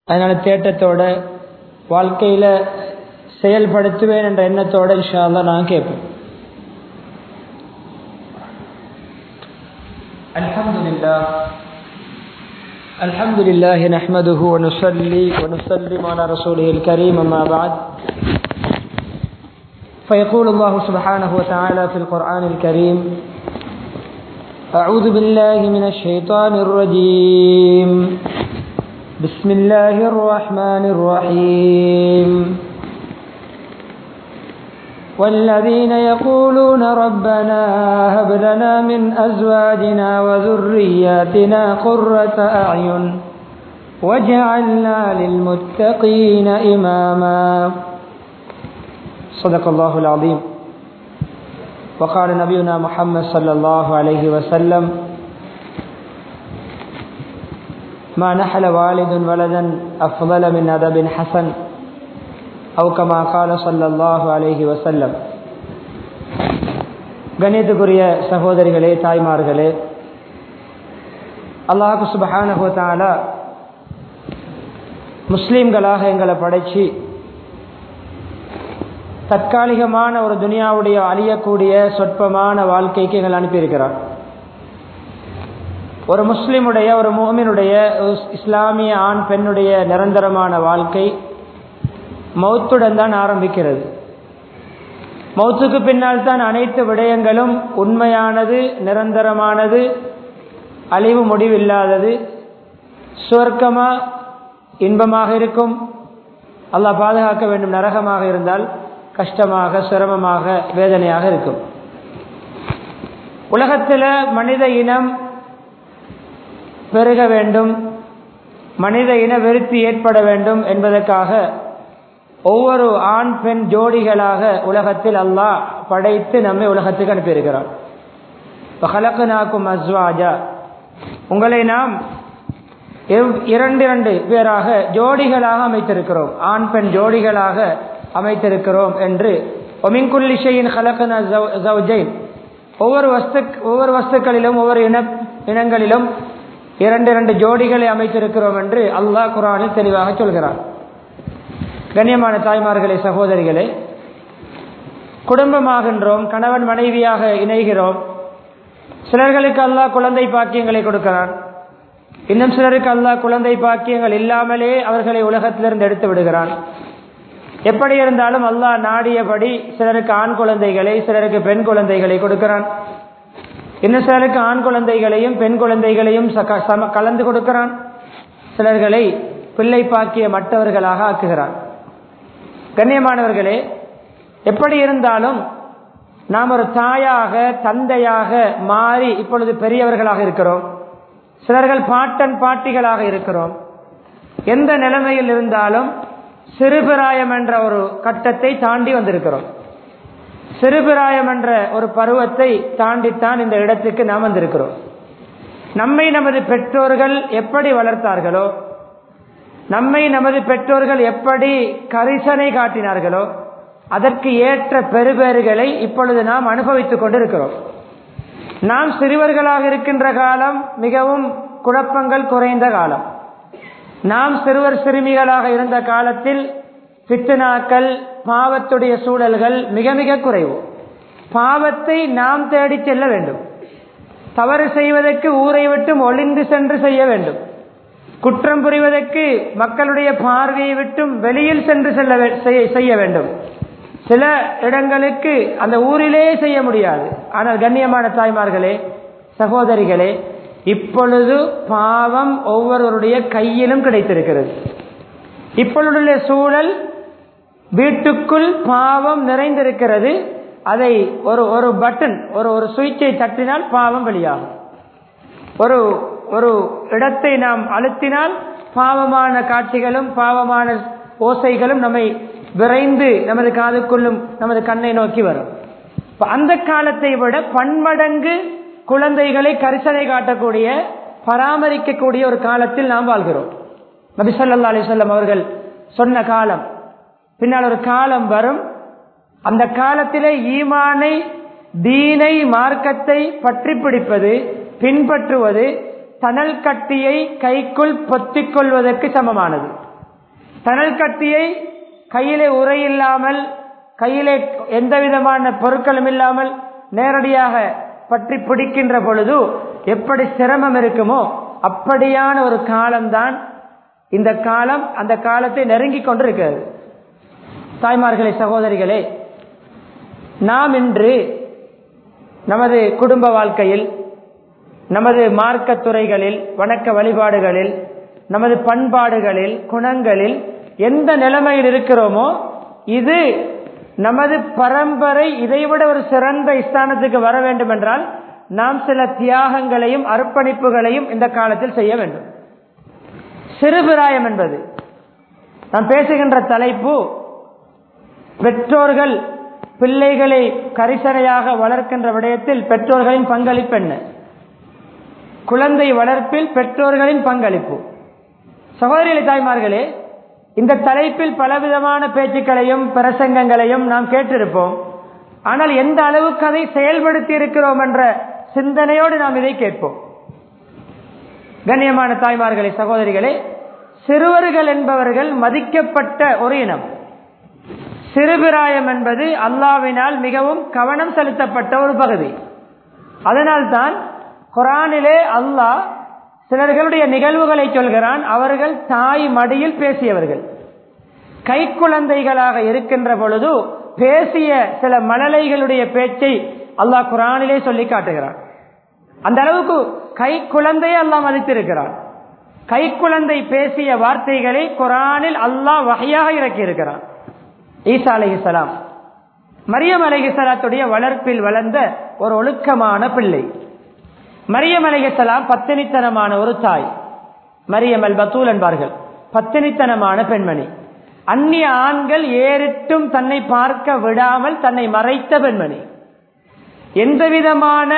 அதனால் தேட்டத்தோட வாழ்க்கையில் செயல்படுத்துவேன் என்ற எண்ணத்தோட இன்ஷா அல்லா நான் கேட்பேன் الحمد لله الحمد لله نحمده ونصلي ونسلم على رسوله الكريم أما بعد فيقول الله سبحانه وتعالى في القرآن الكريم أعوذ بالله من الشيطان الرجيم بسم الله الرحمن الرحيم والذين يقولون ربنا هب لنا من أزواجنا وذرياتنا قرة أعين واجعلنا للمتقين إماما صدق الله العظيم وقال نبينا محمد صلى الله عليه وسلم ما نحل والد ولدا أفضل من أدب حسن أو كما قال صلى الله عليه وسلم கணியத்துக்குரிய சகோதரிகளே தாய்மார்களே அல்லாஹு சுபஹானஹுவத்தாலா முஸ்லீம்களாக எங்களை படைச்சு தற்காலிகமான ஒரு துனியாவுடைய அழியக்கூடிய சொற்பமான வாழ்க்கைக்கு எங்கள் அனுப்பியிருக்கிறார் ஒரு முஸ்லிமுடைய ஒரு மோமினுடைய இஸ்லாமிய ஆண் பெண்ணுடைய நிரந்தரமான வாழ்க்கை மௌத்துடன் தான் ஆரம்பிக்கிறது மௌத்துக்கு பின்னால் தான் அனைத்து விடயங்களும் உண்மையானது நிரந்தரமானது அழிவு முடிவில்லாதது சுவர்க்கமா இன்பமாக இருக்கும் அல்லாஹ் பாதுகாக்க வேண்டும் நரகமாக இருந்தால் கஷ்டமாக சிரமமாக வேதனையாக இருக்கும் உலகத்தில் மனித இனம் பெருக வேண்டும் மனித இன வெறுப்பு ஏற்பட வேண்டும் என்பதற்காக ஒவ்வொரு ஆண் பெண் ஜோடிகளாக உலகத்தில் அல்லாஹ் படைத்து நம்மை உலகத்துக்கு அனுப்பியிருக்கிறார் நாக்கும் அஸ்வாஜா உங்களை நாம் இரண்டு இரண்டு பேராக ஜோடிகளாக அமைத்திருக்கிறோம் ஆண் பெண் ஜோடிகளாக அமைத்திருக்கிறோம் என்று ஒமிங்குல்லிஷையின் ஹலக்கன ஜவுஜைன் ஒவ்வொரு வஸ்து ஒவ்வொரு வஸ்துக்களிலும் ஒவ்வொரு இன இனங்களிலும் இரண்டு இரண்டு ஜோடிகளை அமைத்திருக்கிறோம் என்று அல்லாஹ் குரானில் தெளிவாக சொல்கிறார் கண்ணியமான தாய்மார்களே சகோதரிகளே குடும்பமாகின்றோம் கணவன் மனைவியாக இணைகிறோம் சிலர்களுக்கு அல்லாஹ் குழந்தை பாக்கியங்களை கொடுக்கிறான் இன்னும் சிலருக்கு அல்லாஹ் குழந்தை பாக்கியங்கள் இல்லாமலே அவர்களை உலகத்திலிருந்து எடுத்து விடுகிறான் எப்படி இருந்தாலும் அல்லாஹ் நாடியபடி சிலருக்கு ஆண் குழந்தைகளை சிலருக்கு பெண் குழந்தைகளை கொடுக்கிறான் இன்னும் சிலருக்கு ஆண் குழந்தைகளையும் பெண் குழந்தைகளையும் கலந்து கொடுக்கிறான் சிலர்களை பிள்ளை பாக்கிய மற்றவர்களாக ஆக்குகிறான் கண்ணியமானவர்களே எப்படி இருந்தாலும் நாம் ஒரு தாயாக தந்தையாக மாறி இப்பொழுது பெரியவர்களாக இருக்கிறோம் சிலர்கள் பாட்டன் பாட்டிகளாக இருக்கிறோம் எந்த நிலைமையில் இருந்தாலும் சிறுபிராயம் என்ற ஒரு கட்டத்தை தாண்டி வந்திருக்கிறோம் சிறுபிராயம் என்ற ஒரு பருவத்தை தாண்டித்தான் இந்த இடத்துக்கு நாம் வந்திருக்கிறோம் நம்மை நமது பெற்றோர்கள் எப்படி வளர்த்தார்களோ நம்மை நமது பெற்றோர்கள் எப்படி கரிசனை காட்டினார்களோ அதற்கு ஏற்ற பெறுபேறுகளை இப்பொழுது நாம் அனுபவித்துக் கொண்டிருக்கிறோம் நாம் சிறுவர்களாக இருக்கின்ற காலம் மிகவும் குழப்பங்கள் குறைந்த காலம் நாம் சிறுவர் சிறுமிகளாக இருந்த காலத்தில் பித்தனாக்கள் பாவத்துடைய சூழல்கள் மிக மிக குறைவு பாவத்தை நாம் தேடி செல்ல வேண்டும் தவறு செய்வதற்கு ஊரை விட்டும் ஒளிந்து சென்று செய்ய வேண்டும் குற்றம் புரிவதற்கு மக்களுடைய பார்வையை விட்டும் வெளியில் சென்று செல்ல செய்ய வேண்டும் சில இடங்களுக்கு அந்த ஊரிலே செய்ய முடியாது ஆனால் கண்ணியமான தாய்மார்களே சகோதரிகளே இப்பொழுது பாவம் ஒவ்வொருவருடைய கையிலும் கிடைத்திருக்கிறது இப்பொழுதுள்ள சூழல் வீட்டுக்குள் பாவம் நிறைந்திருக்கிறது அதை ஒரு ஒரு பட்டன் ஒரு ஒரு சுவிட்சை தட்டினால் பாவம் வெளியாகும் ஒரு ஒரு இடத்தை நாம் அழுத்தினால் பாவமான காட்சிகளும் பாவமான ஓசைகளும் நம்மை விரைந்து நமது காதுக்குள்ளும் நமது கண்ணை நோக்கி வரும் அந்த காலத்தை விட பன்மடங்கு குழந்தைகளை கரிசனை காட்டக்கூடிய பராமரிக்கக்கூடிய ஒரு காலத்தில் நாம் வாழ்கிறோம் நபி சொல்லா அலிசல்லம் அவர்கள் சொன்ன காலம் பின்னால் ஒரு காலம் வரும் அந்த காலத்திலே ஈமானை தீனை மார்க்கத்தை பற்றி பிடிப்பது பின்பற்றுவது தனல் கட்டியை கைக்குள் பொத்திக் கொள்வதற்கு சமமானது தணல் கட்டியை கையிலே உரை இல்லாமல் கையிலே எந்த விதமான பொருட்களும் இல்லாமல் நேரடியாக பற்றி பிடிக்கின்ற பொழுது எப்படி சிரமம் இருக்குமோ அப்படியான ஒரு காலம்தான் இந்த காலம் அந்த காலத்தை நெருங்கிக் கொண்டிருக்கிறது தாய்மார்களே சகோதரிகளே நாம் இன்று நமது குடும்ப வாழ்க்கையில் நமது மார்க்கத் துறைகளில் வணக்க வழிபாடுகளில் நமது பண்பாடுகளில் குணங்களில் எந்த நிலைமையில் இருக்கிறோமோ இது நமது பரம்பரை இதைவிட ஒரு சிறந்த ஸ்தானத்துக்கு வர வேண்டும் என்றால் நாம் சில தியாகங்களையும் அர்ப்பணிப்புகளையும் இந்த காலத்தில் செய்ய வேண்டும் சிறுபிராயம் என்பது நாம் பேசுகின்ற தலைப்பு பெற்றோர்கள் பிள்ளைகளை கரிசனையாக வளர்க்கின்ற விடயத்தில் பெற்றோர்களின் பங்களிப்பு என்ன குழந்தை வளர்ப்பில் பெற்றோர்களின் பங்களிப்பு சகோதரிகளை தாய்மார்களே இந்த தலைப்பில் பலவிதமான பேச்சுக்களையும் பிரசங்கங்களையும் நாம் கேட்டிருப்போம் ஆனால் எந்த அளவுக்கு அதை செயல்படுத்தி இருக்கிறோம் என்ற சிந்தனையோடு நாம் இதை கேட்போம் கண்ணியமான தாய்மார்களே சகோதரிகளே சிறுவர்கள் என்பவர்கள் மதிக்கப்பட்ட ஒரு இனம் சிறுபிராயம் என்பது அல்லாவினால் மிகவும் கவனம் செலுத்தப்பட்ட ஒரு பகுதி அதனால்தான் குரானிலே அல்லாஹ் சிலர்களுடைய நிகழ்வுகளை சொல்கிறான் அவர்கள் தாய் மடியில் பேசியவர்கள் கைக்குழந்தைகளாக இருக்கின்ற பொழுது பேசிய சில மழலைகளுடைய பேச்சை அல்லாஹ் குரானிலே சொல்லி காட்டுகிறான் அந்த அளவுக்கு கை குழந்தையை அல்லாஹ் மதித்திருக்கிறான் கைக்குழந்தை பேசிய வார்த்தைகளை குரானில் அல்லாஹ் வகையாக இறக்கி இருக்கிறான் ஈசா அலஹிசலாம் மரியம் அலஹிசலாத்துடைய வளர்ப்பில் வளர்ந்த ஒரு ஒழுக்கமான பிள்ளை மரியம் அலஹிசலாம் பத்தினித்தனமான ஒரு தாய் மரியம் அல் பத்தூல் என்பார்கள் பத்தினித்தனமான பெண்மணி அந்நிய ஆண்கள் ஏறிட்டும் தன்னை பார்க்க விடாமல் தன்னை மறைத்த பெண்மணி எந்த விதமான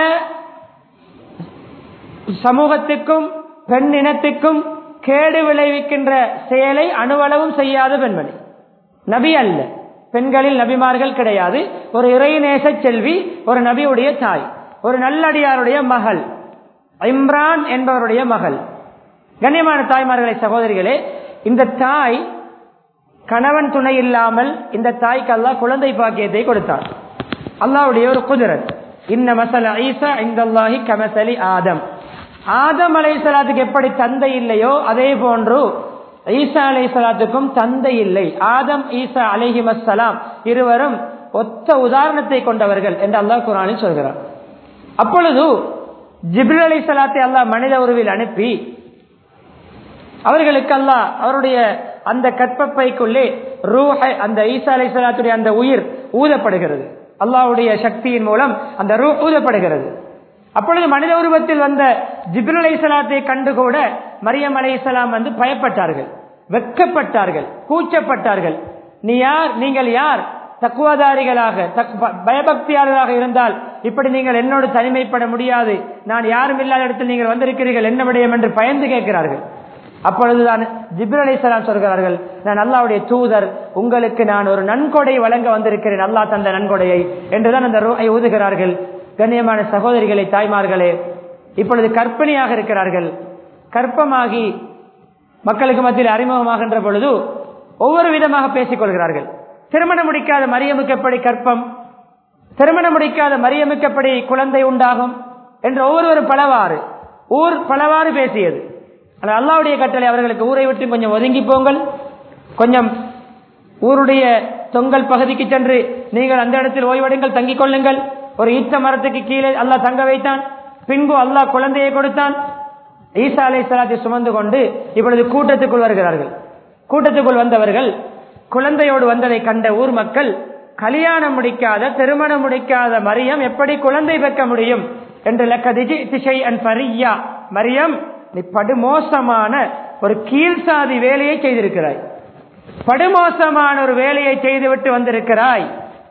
சமூகத்துக்கும் பெண் இனத்துக்கும் கேடு விளைவிக்கின்ற செயலை அணுவளவும் செய்யாத பெண்மணி நபி அல்ல பெண்களில் நபிமார்கள் கிடையாது ஒரு இறைநேச செல்வி ஒரு நபியுடைய தாய் ஒரு நல்லடியாருடைய மகள் இம்ரான் என்பவருடைய மகள் கண்ணியமான தாய்மார்களை சகோதரிகளே இந்த தாய் கணவன் துணை இல்லாமல் இந்த தாய்க்கு அல்லாஹ் குழந்தை பாக்கியத்தை கொடுத்தார் அல்லாவுடைய ஒரு குதிரத் இன்ன மசல ஐசா இந்தல்லாஹி கமசலி ஆதம் ஆதம் அலை சலாத்துக்கு எப்படி தந்தை இல்லையோ அதே போன்று ஈசா அலை சலாத்துக்கும் தந்தை இல்லை ஆதம் ஈசா அலைஹி மசலாம் இருவரும் ஒத்த உதாரணத்தை கொண்டவர்கள் என்று அல்லாஹ் குரானில் சொல்கிறார் அப்பொழுது ஜிப்ரில் அலை சலாத்தை அல்லாஹ் மனித உருவில் அனுப்பி அவர்களுக்கு அல்லாஹ் அவருடைய அந்த கற்பப்பைக்குள்ளே ரூஹ அந்த ஈசா அலை சலாத்துடைய அந்த உயிர் ஊதப்படுகிறது அல்லாவுடைய சக்தியின் மூலம் அந்த ரூ ஊதப்படுகிறது அப்பொழுது மனித உருவத்தில் வந்த ஜிப்ரல் அலை சலாத்தை கண்டு கூட மரியம் அலை வந்து பயப்பட்டார்கள் வெக்கப்பட்டார்கள் கூச்சப்பட்டார்கள் நீ யார் நீங்கள் யார் தக்குவதாரிகளாக பயபக்தியாளராக இருந்தால் இப்படி நீங்கள் என்னோடு தனிமைப்பட முடியாது நான் யாரும் இல்லாத இடத்தில் நீங்கள் வந்திருக்கிறீர்கள் என்ன விடயம் என்று பயந்து கேட்கிறார்கள் அப்பொழுதுதான் ஜிப்ரல் அலி சொல்கிறார்கள் நான் அல்லாவுடைய தூதர் உங்களுக்கு நான் ஒரு நன்கொடை வழங்க வந்திருக்கிறேன் அல்லா தந்த நன்கொடையை என்றுதான் அந்த ரூஹை ஊதுகிறார்கள் கண்ணியமான சகோதரிகளை தாய்மார்களே இப்பொழுது கற்பனையாக இருக்கிறார்கள் கற்பமாகி மக்களுக்கு மத்தியில் அறிமுகமாகின்ற பொழுது ஒவ்வொரு விதமாக பேசிக் கொள்கிறார்கள் திருமணம் முடிக்காத மரியமுக்கு எப்படி கற்பம் திருமணம் முடிக்காத மரியமுக்கு எப்படி குழந்தை உண்டாகும் என்று ஒவ்வொருவரும் பலவாறு ஊர் பலவாறு பேசியது ஆனால் அல்லாவுடைய கட்டளை அவர்களுக்கு ஊரை விட்டு கொஞ்சம் ஒதுங்கி போங்கள் கொஞ்சம் ஊருடைய தொங்கல் பகுதிக்கு சென்று நீங்கள் அந்த இடத்தில் ஓய்வெடுங்கள் தங்கிக் கொள்ளுங்கள் ஒரு ஈத்த மரத்துக்கு கீழே அல்லாஹ் தங்க வைத்தான் பின்பு அல்லாஹ் குழந்தையை கொடுத்தான் ஈசா அலை சலாத்தை சுமந்து கொண்டு இப்பொழுது கூட்டத்துக்குள் வருகிறார்கள் கூட்டத்துக்குள் வந்தவர்கள் குழந்தையோடு வந்ததை கண்ட ஊர் மக்கள் கல்யாணம் முடிக்காத திருமணம் முடிக்காத மரியம் எப்படி குழந்தை பெற்க முடியும் என்று லக்கதிஜி திசை அன் பரியா மரியம் நீ படுமோசமான ஒரு கீழ்சாதி வேலையை செய்திருக்கிறாய் படுமோசமான ஒரு வேலையை செய்துவிட்டு வந்திருக்கிறாய்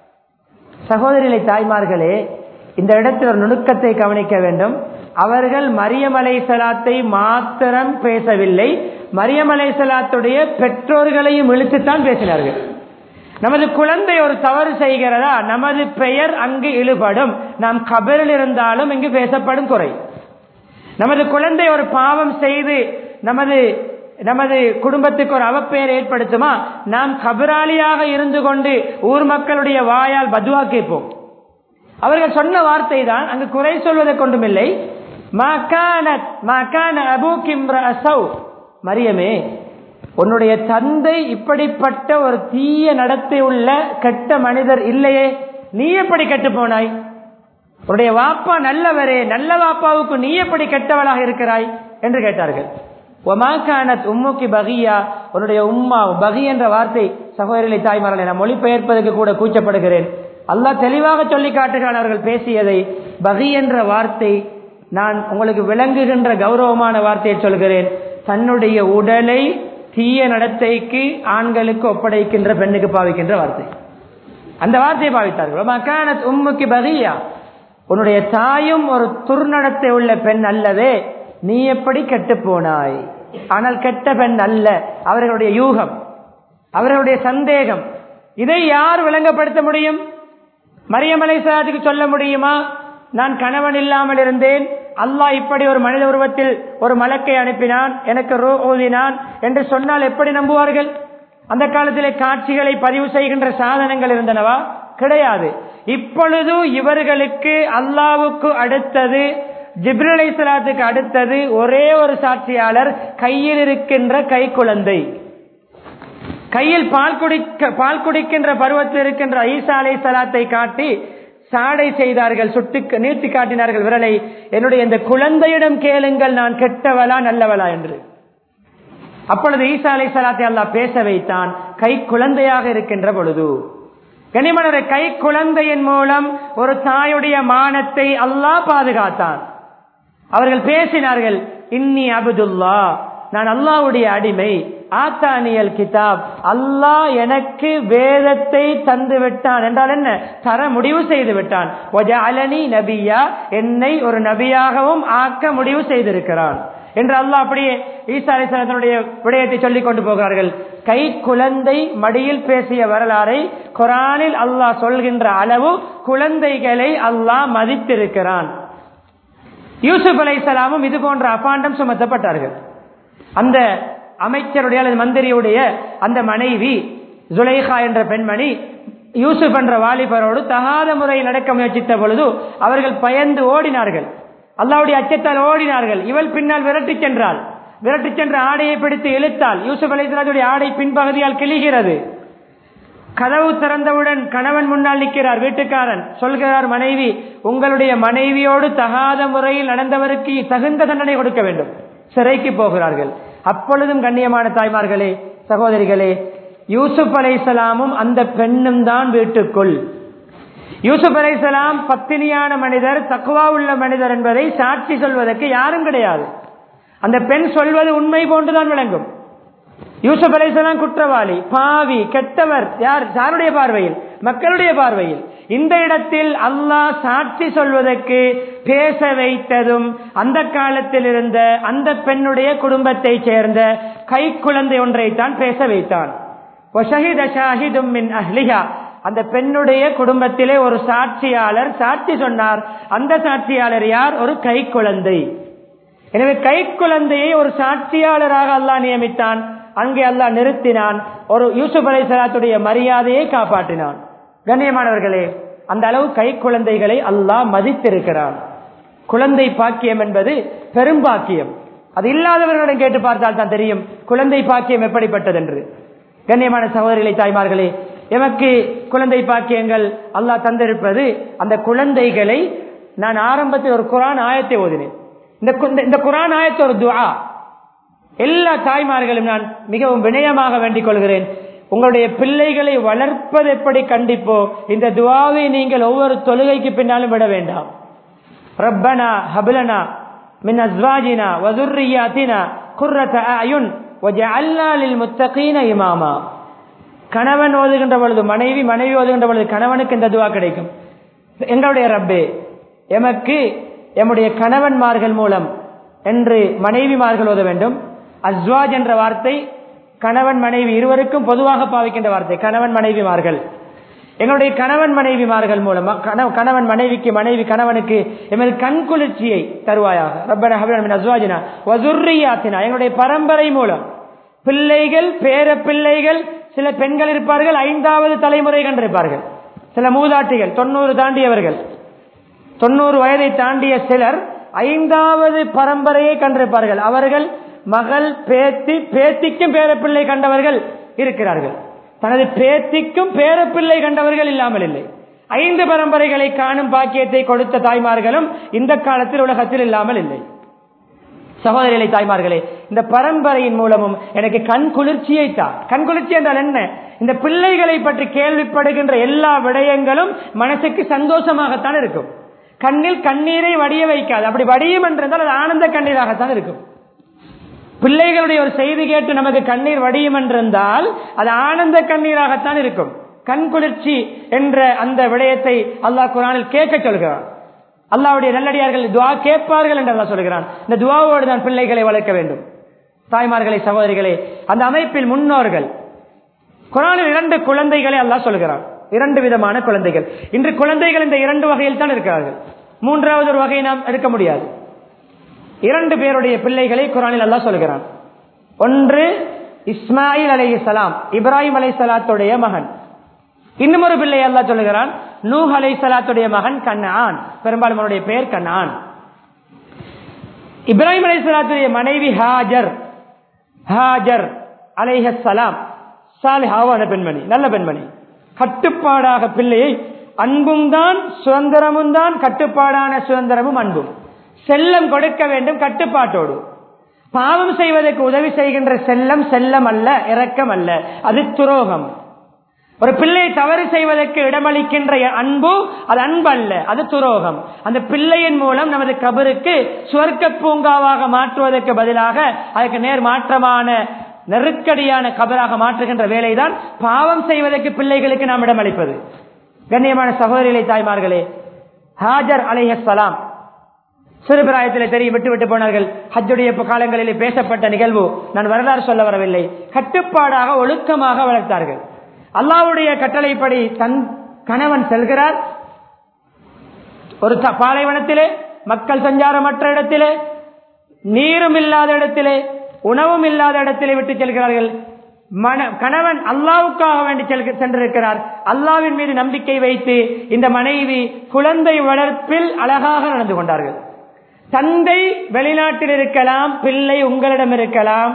சகோதரிகளை தாய்மார்களே இந்த இடத்தில் ஒரு நுணுக்கத்தை கவனிக்க வேண்டும் அவர்கள் மரியமலை சலாத்தை மாத்திரம் பேசவில்லை மரியமலை சலாத்துடைய பெற்றோர்களையும் இழுத்துத்தான் பேசினார்கள் நமது குழந்தை ஒரு தவறு செய்கிறதா நமது பெயர் அங்கு இழுபடும் நாம் கபரில் இருந்தாலும் இங்கு பேசப்படும் குறை நமது குழந்தை ஒரு பாவம் செய்து நமது நமது குடும்பத்துக்கு ஒரு அவப்பெயர் ஏற்படுத்துமா நாம் கபராளியாக இருந்து கொண்டு ஊர் மக்களுடைய வாயால் பதுவா கேட்போம் அவர்கள் சொன்ன வார்த்தை தான் அங்கு குறை சொல்வதை கொண்டுமில்லை மரியமே உன்னுடைய தந்தை இப்படிப்பட்ட ஒரு தீய நடத்தை உள்ள கெட்ட மனிதர் இல்லையே நீ எப்படி கெட்டு போனாய் உன்னுடைய வாப்பா நல்லவரே நல்ல வாப்பாவுக்கு நீ எப்படி கெட்டவளாக இருக்கிறாய் என்று கேட்டார்கள் ஒமாக்கானத் உம்முக்கி பகியா உன்னுடைய உம்மா பகி என்ற வார்த்தை சகோதரிகளை தாய்மார்களை நான் மொழிபெயர்ப்பதற்கு கூட கூச்சப்படுகிறேன் அல்லாஹ் தெளிவாக சொல்லி காட்டுகிறான் அவர்கள் பேசியதை பகி என்ற வார்த்தை நான் உங்களுக்கு விளங்குகின்ற கௌரவமான வார்த்தையை சொல்கிறேன் தன்னுடைய உடலை தீய நடத்தைக்கு ஆண்களுக்கு ஒப்படைக்கின்ற பெண்ணுக்கு பாவிக்கின்ற வார்த்தை அந்த வார்த்தையை பாவித்தார்கள் மக்கானத் உம்முக்கு பகியா உன்னுடைய தாயும் ஒரு துர்நடத்தை உள்ள பெண் அல்லவே நீ எப்படி கெட்டு போனாய் ஆனால் கெட்ட பெண் அல்ல அவர்களுடைய யூகம் அவர்களுடைய சந்தேகம் இதை யார் விளங்கப்படுத்த முடியும் மரியமலை சாதிக்கு சொல்ல முடியுமா நான் கணவன் இல்லாமல் இருந்தேன் அல்லாஹ் இப்படி ஒரு மனித உருவத்தில் ஒரு மலக்கை அனுப்பினான் எனக்கு ரூ ஊதினான் என்று சொன்னால் எப்படி நம்புவார்கள் அந்த காலத்திலே காட்சிகளை பதிவு செய்கின்ற சாதனங்கள் இருந்தனவா கிடையாது இப்பொழுது இவர்களுக்கு அல்லாவுக்கு அடுத்தது ஜிப்ரலை சலாத்துக்கு அடுத்தது ஒரே ஒரு சாட்சியாளர் கையில் இருக்கின்ற கை குழந்தை கையில் பால் குடிக்க பால் குடிக்கின்ற பருவத்தில் இருக்கின்ற ஈசா அலை சலாத்தை காட்டி சாடை செய்தார்கள் சுட்டு நீட்டி காட்டினார்கள் விரலை என்னுடைய இந்த குழந்தையிடம் கேளுங்கள் நான் கெட்டவளா நல்லவளா என்று அப்பொழுது ஈசா அலை சலாத்தை அல்லா பேச வைத்தான் கை குழந்தையாக இருக்கின்ற பொழுது கனிமணரை கை குழந்தையின் மூலம் ஒரு தாயுடைய மானத்தை அல்லாஹ் பாதுகாத்தான் அவர்கள் பேசினார்கள் இன்னி அபுதுல்லா நான் அல்லாவுடைய அடிமை ஆத்தானியல் கிதாப் அல்லாஹ் எனக்கு வேதத்தை தந்து விட்டான் என்றால் என்ன தர முடிவு செய்து விட்டான் அலனி நபியா என்னை ஒரு நபியாகவும் ஆக்க முடிவு செய்திருக்கிறான் என்று அல்லாஹ் அப்படியே ஈசா அலிசனத்தினுடைய விடயத்தை சொல்லிக் கொண்டு போகிறார்கள் கை குழந்தை மடியில் பேசிய வரலாறை குரானில் அல்லாஹ் சொல்கின்ற அளவு குழந்தைகளை அல்லாஹ் மதித்திருக்கிறான் யூசுப் அலை சலாமும் இது போன்ற அபாண்டம் சுமத்தப்பட்டார்கள் அந்த அமைச்சருடைய அல்லது மந்திரியுடைய அந்த மனைவி ஜுலைஹா என்ற பெண்மணி யூசுப் என்ற வாலிபரோடு தகாத முறையில் நடக்க முயற்சித்த பொழுது அவர்கள் பயந்து ஓடினார்கள் அல்லாவுடைய அச்சத்தால் ஓடினார்கள் இவள் பின்னால் விரட்டி சென்றாள் விரட்டி சென்ற ஆடையை பிடித்து இழுத்தால் யூசுப் அலிஸ்லாத்துடைய ஆடை பின்பகுதியால் கிழிகிறது கதவு திறந்தவுடன் கணவன் முன்னால் நிற்கிறார் வீட்டுக்காரன் சொல்கிறார் மனைவி உங்களுடைய மனைவியோடு தகாத முறையில் நடந்தவருக்கு தகுந்த தண்டனை கொடுக்க வேண்டும் சிறைக்கு போகிறார்கள் அப்பொழுதும் கண்ணியமான தாய்மார்களே சகோதரிகளே யூசுப் அலைசலாமும் அந்த பெண்ணும் தான் வீட்டுக்குள் யூசுப் அலைசலாம் பத்தினியான மனிதர் தக்குவா உள்ள மனிதர் என்பதை சாட்சி சொல்வதற்கு யாரும் கிடையாது அந்த பெண் சொல்வது உண்மை போன்றுதான் விளங்கும் யூசுப் அலைசலாம் குற்றவாளி பாவி கெட்டவர் யார் யாருடைய பார்வையில் மக்களுடைய பார்வையில் இந்த இடத்தில் அல்லாஹ் சாட்சி சொல்வதற்கு பேச வைத்ததும் அந்த காலத்தில் இருந்த அந்த பெண்ணுடைய குடும்பத்தை சேர்ந்த கை குழந்தை ஒன்றைத்தான் பேச வைத்தான் அந்த பெண்ணுடைய குடும்பத்திலே ஒரு சாட்சியாளர் சாட்சி சொன்னார் அந்த சாட்சியாளர் யார் ஒரு கை குழந்தை எனவே கை குழந்தையை ஒரு சாட்சியாளராக அல்லாஹ் நியமித்தான் அங்கே அல்லாஹ் நிறுத்தினான் ஒரு யூசுப் அலை சலாத்துடைய மரியாதையை காப்பாற்றினான் கண்ணியமானவர்களே அந்த அளவு கை குழந்தைகளை அல்லாஹ் மதித்திருக்கிறான் குழந்தை பாக்கியம் என்பது பெரும் பாக்கியம் அது இல்லாதவர்களிடம் கேட்டு பார்த்தால் தான் தெரியும் குழந்தை பாக்கியம் எப்படிப்பட்டது என்று கண்ணியமான சகோதரிகளை தாய்மார்களே எமக்கு குழந்தை பாக்கியங்கள் அல்லாஹ் தந்திருப்பது அந்த குழந்தைகளை நான் ஆரம்பத்தில் ஒரு குரான் ஆயத்தை ஓதினேன் இந்த குரான் ஆயத்தை ஒரு துவா எல்லா தாய்மார்களும் நான் மிகவும் வினயமாக வேண்டிக் கொள்கிறேன் உங்களுடைய பிள்ளைகளை வளர்ப்பது எப்படி கண்டிப்போ இந்த துவாவை நீங்கள் ஒவ்வொரு தொழுகைக்கு பின்னாலும் விட வேண்டாம் ரப்பனா ஹபலனா மின் அஸ்வாஜினா வதுர்ரியாத்தினா குர்ரத அயுன் வஜஅல்னா லில் முத்தகீன இமாமா கணவன் ஓதுகின்ற பொழுது மனைவி மனைவி ஓதுகின்ற பொழுது கணவனுக்கு இந்த துவா கிடைக்கும் எங்களுடைய ரப்பே எமக்கு எம்முடைய கணவன்மார்கள் மூலம் என்று மனைவிமார்கள் ஓத வேண்டும் அஸ்வாஜ் என்ற வார்த்தை கணவன் மனைவி இருவருக்கும் பொதுவாக பாவிக்கின்ற வார்த்தை கணவன் மனைவிமார்கள் எங்களுடைய கணவன் மனைவிமார்கள் மூலம் கணவன் மனைவிக்கு மனைவி கணவனுக்கு எமது கண்குளிர்ச்சியை தருவாயாக ரப்பன ஹபன அஸ்வாஜினா வசுர்ரியாத்தினா எங்களுடைய பரம்பரை மூலம் பிள்ளைகள் பேர பிள்ளைகள் சில பெண்கள் இருப்பார்கள் ஐந்தாவது தலைமுறை கண்டிருப்பார்கள் சில மூதாட்டிகள் தொண்ணூறு தாண்டியவர்கள் தொண்ணூறு வயதை தாண்டிய சிலர் ஐந்தாவது பரம்பரையை கண்டிருப்பார்கள் அவர்கள் மகள் பேத்தி பேத்திக்கும் பேரப்பிள்ளை கண்டவர்கள் இருக்கிறார்கள் தனது பேத்திக்கும் பேரப்பிள்ளை கண்டவர்கள் இல்லாமல் இல்லை ஐந்து பரம்பரைகளை காணும் பாக்கியத்தை கொடுத்த தாய்மார்களும் இந்த காலத்தில் உலகத்தில் இல்லாமல் இல்லை சகோதரிகளை தாய்மார்களே இந்த பரம்பரையின் மூலமும் எனக்கு கண் குளிர்ச்சியை தான் கண் குளிர்ச்சி என்றால் என்ன இந்த பிள்ளைகளை பற்றி கேள்விப்படுகின்ற எல்லா விடயங்களும் மனசுக்கு சந்தோஷமாகத்தான் இருக்கும் கண்ணில் கண்ணீரை வடிய வைக்காது அப்படி வடியும் என்றால் அது ஆனந்த கண்ணீராகத்தான் இருக்கும் பிள்ளைகளுடைய ஒரு செய்தி கேட்டு நமக்கு கண்ணீர் வடியும் என்றிருந்தால் அது ஆனந்த கண்ணீராகத்தான் இருக்கும் கண் குளிர்ச்சி என்ற அந்த விடயத்தை அல்லாஹ் குரானில் கேட்க சொல்கிறான் அல்லாவுடைய நல்லடியார்கள் துவா கேட்பார்கள் என்று அல்லாஹ் சொல்கிறான் இந்த துவாவோடு தான் பிள்ளைகளை வளர்க்க வேண்டும் தாய்மார்களை சகோதரிகளே அந்த அமைப்பில் முன்னோர்கள் குரானில் இரண்டு குழந்தைகளை அல்லாஹ் சொல்கிறான் இரண்டு விதமான குழந்தைகள் இன்று குழந்தைகள் இந்த இரண்டு வகையில் தான் இருக்கிறார்கள் மூன்றாவது ஒரு வகையை நாம் எடுக்க முடியாது இரண்டு பேருடைய பிள்ளைகளை குரானில் அல்லாஹ் சொல்கிறான் ஒன்று இஸ்மாயில் அலை சலாம் இப்ராஹிம் அலை சலாத்துடைய மகன் இன்னும் ஒரு பிள்ளை அல்லா சொல்லுகிறான் நூஹ் அலை சலாத்துடைய மகன் கண்ணான் பெரும்பாலும் அவனுடைய பெயர் கண்ணான் இப்ராஹிம் அலை சலாத்துடைய மனைவி ஹாஜர் ஹாஜர் அலைஹ சலாம் சாலிஹாவான பெண்மணி நல்ல பெண்மணி கட்டுப்பாடாக பிள்ளையை அன்பும் தான் சுதந்திரமும் தான் கட்டுப்பாடான சுதந்திரமும் அன்பும் செல்லம் கொடுக்க வேண்டும் கட்டுப்பாட்டோடு பாவம் செய்வதற்கு உதவி செய்கின்ற செல்லம் செல்லம் அல்ல இரக்கம் அல்ல அது துரோகம் ஒரு பிள்ளை தவறு செய்வதற்கு இடமளிக்கின்ற அன்பு அது அன்பு அல்ல அது துரோகம் அந்த பிள்ளையின் மூலம் நமது கபருக்கு சுவர்க்க பூங்காவாக மாற்றுவதற்கு பதிலாக அதுக்கு நேர் மாற்றமான நெருக்கடியான கபராக மாற்றுகின்ற வேலைதான் பாவம் செய்வதற்கு பிள்ளைகளுக்கு நாம் இடமளிப்பது கண்ணியமான சகோதரிகளை தாய்மார்களே ஹாஜர் அலைஹலாம் சிறுபிராயத்தில் தெரிய விட்டு விட்டு போனார்கள் ஹஜ்ஜுடைய காலங்களிலே பேசப்பட்ட நிகழ்வு நான் வரலாறு சொல்ல வரவில்லை கட்டுப்பாடாக ஒழுக்கமாக வளர்த்தார்கள் அல்லாவுடைய கட்டளைப்படி தன் கணவன் செல்கிறார் ஒரு பாலைவனத்திலே மக்கள் சஞ்சாரமற்ற இடத்திலே நீரும் இல்லாத இடத்திலே உணவும் இல்லாத இடத்திலே விட்டு செல்கிறார்கள் மன கணவன் அல்லாவுக்காக வேண்டி சென்றிருக்கிறார் அல்லாவின் மீது நம்பிக்கை வைத்து இந்த மனைவி குழந்தை வளர்ப்பில் அழகாக நடந்து கொண்டார்கள் தந்தை வெளிநாட்டில் இருக்கலாம் பிள்ளை உங்களிடம் இருக்கலாம்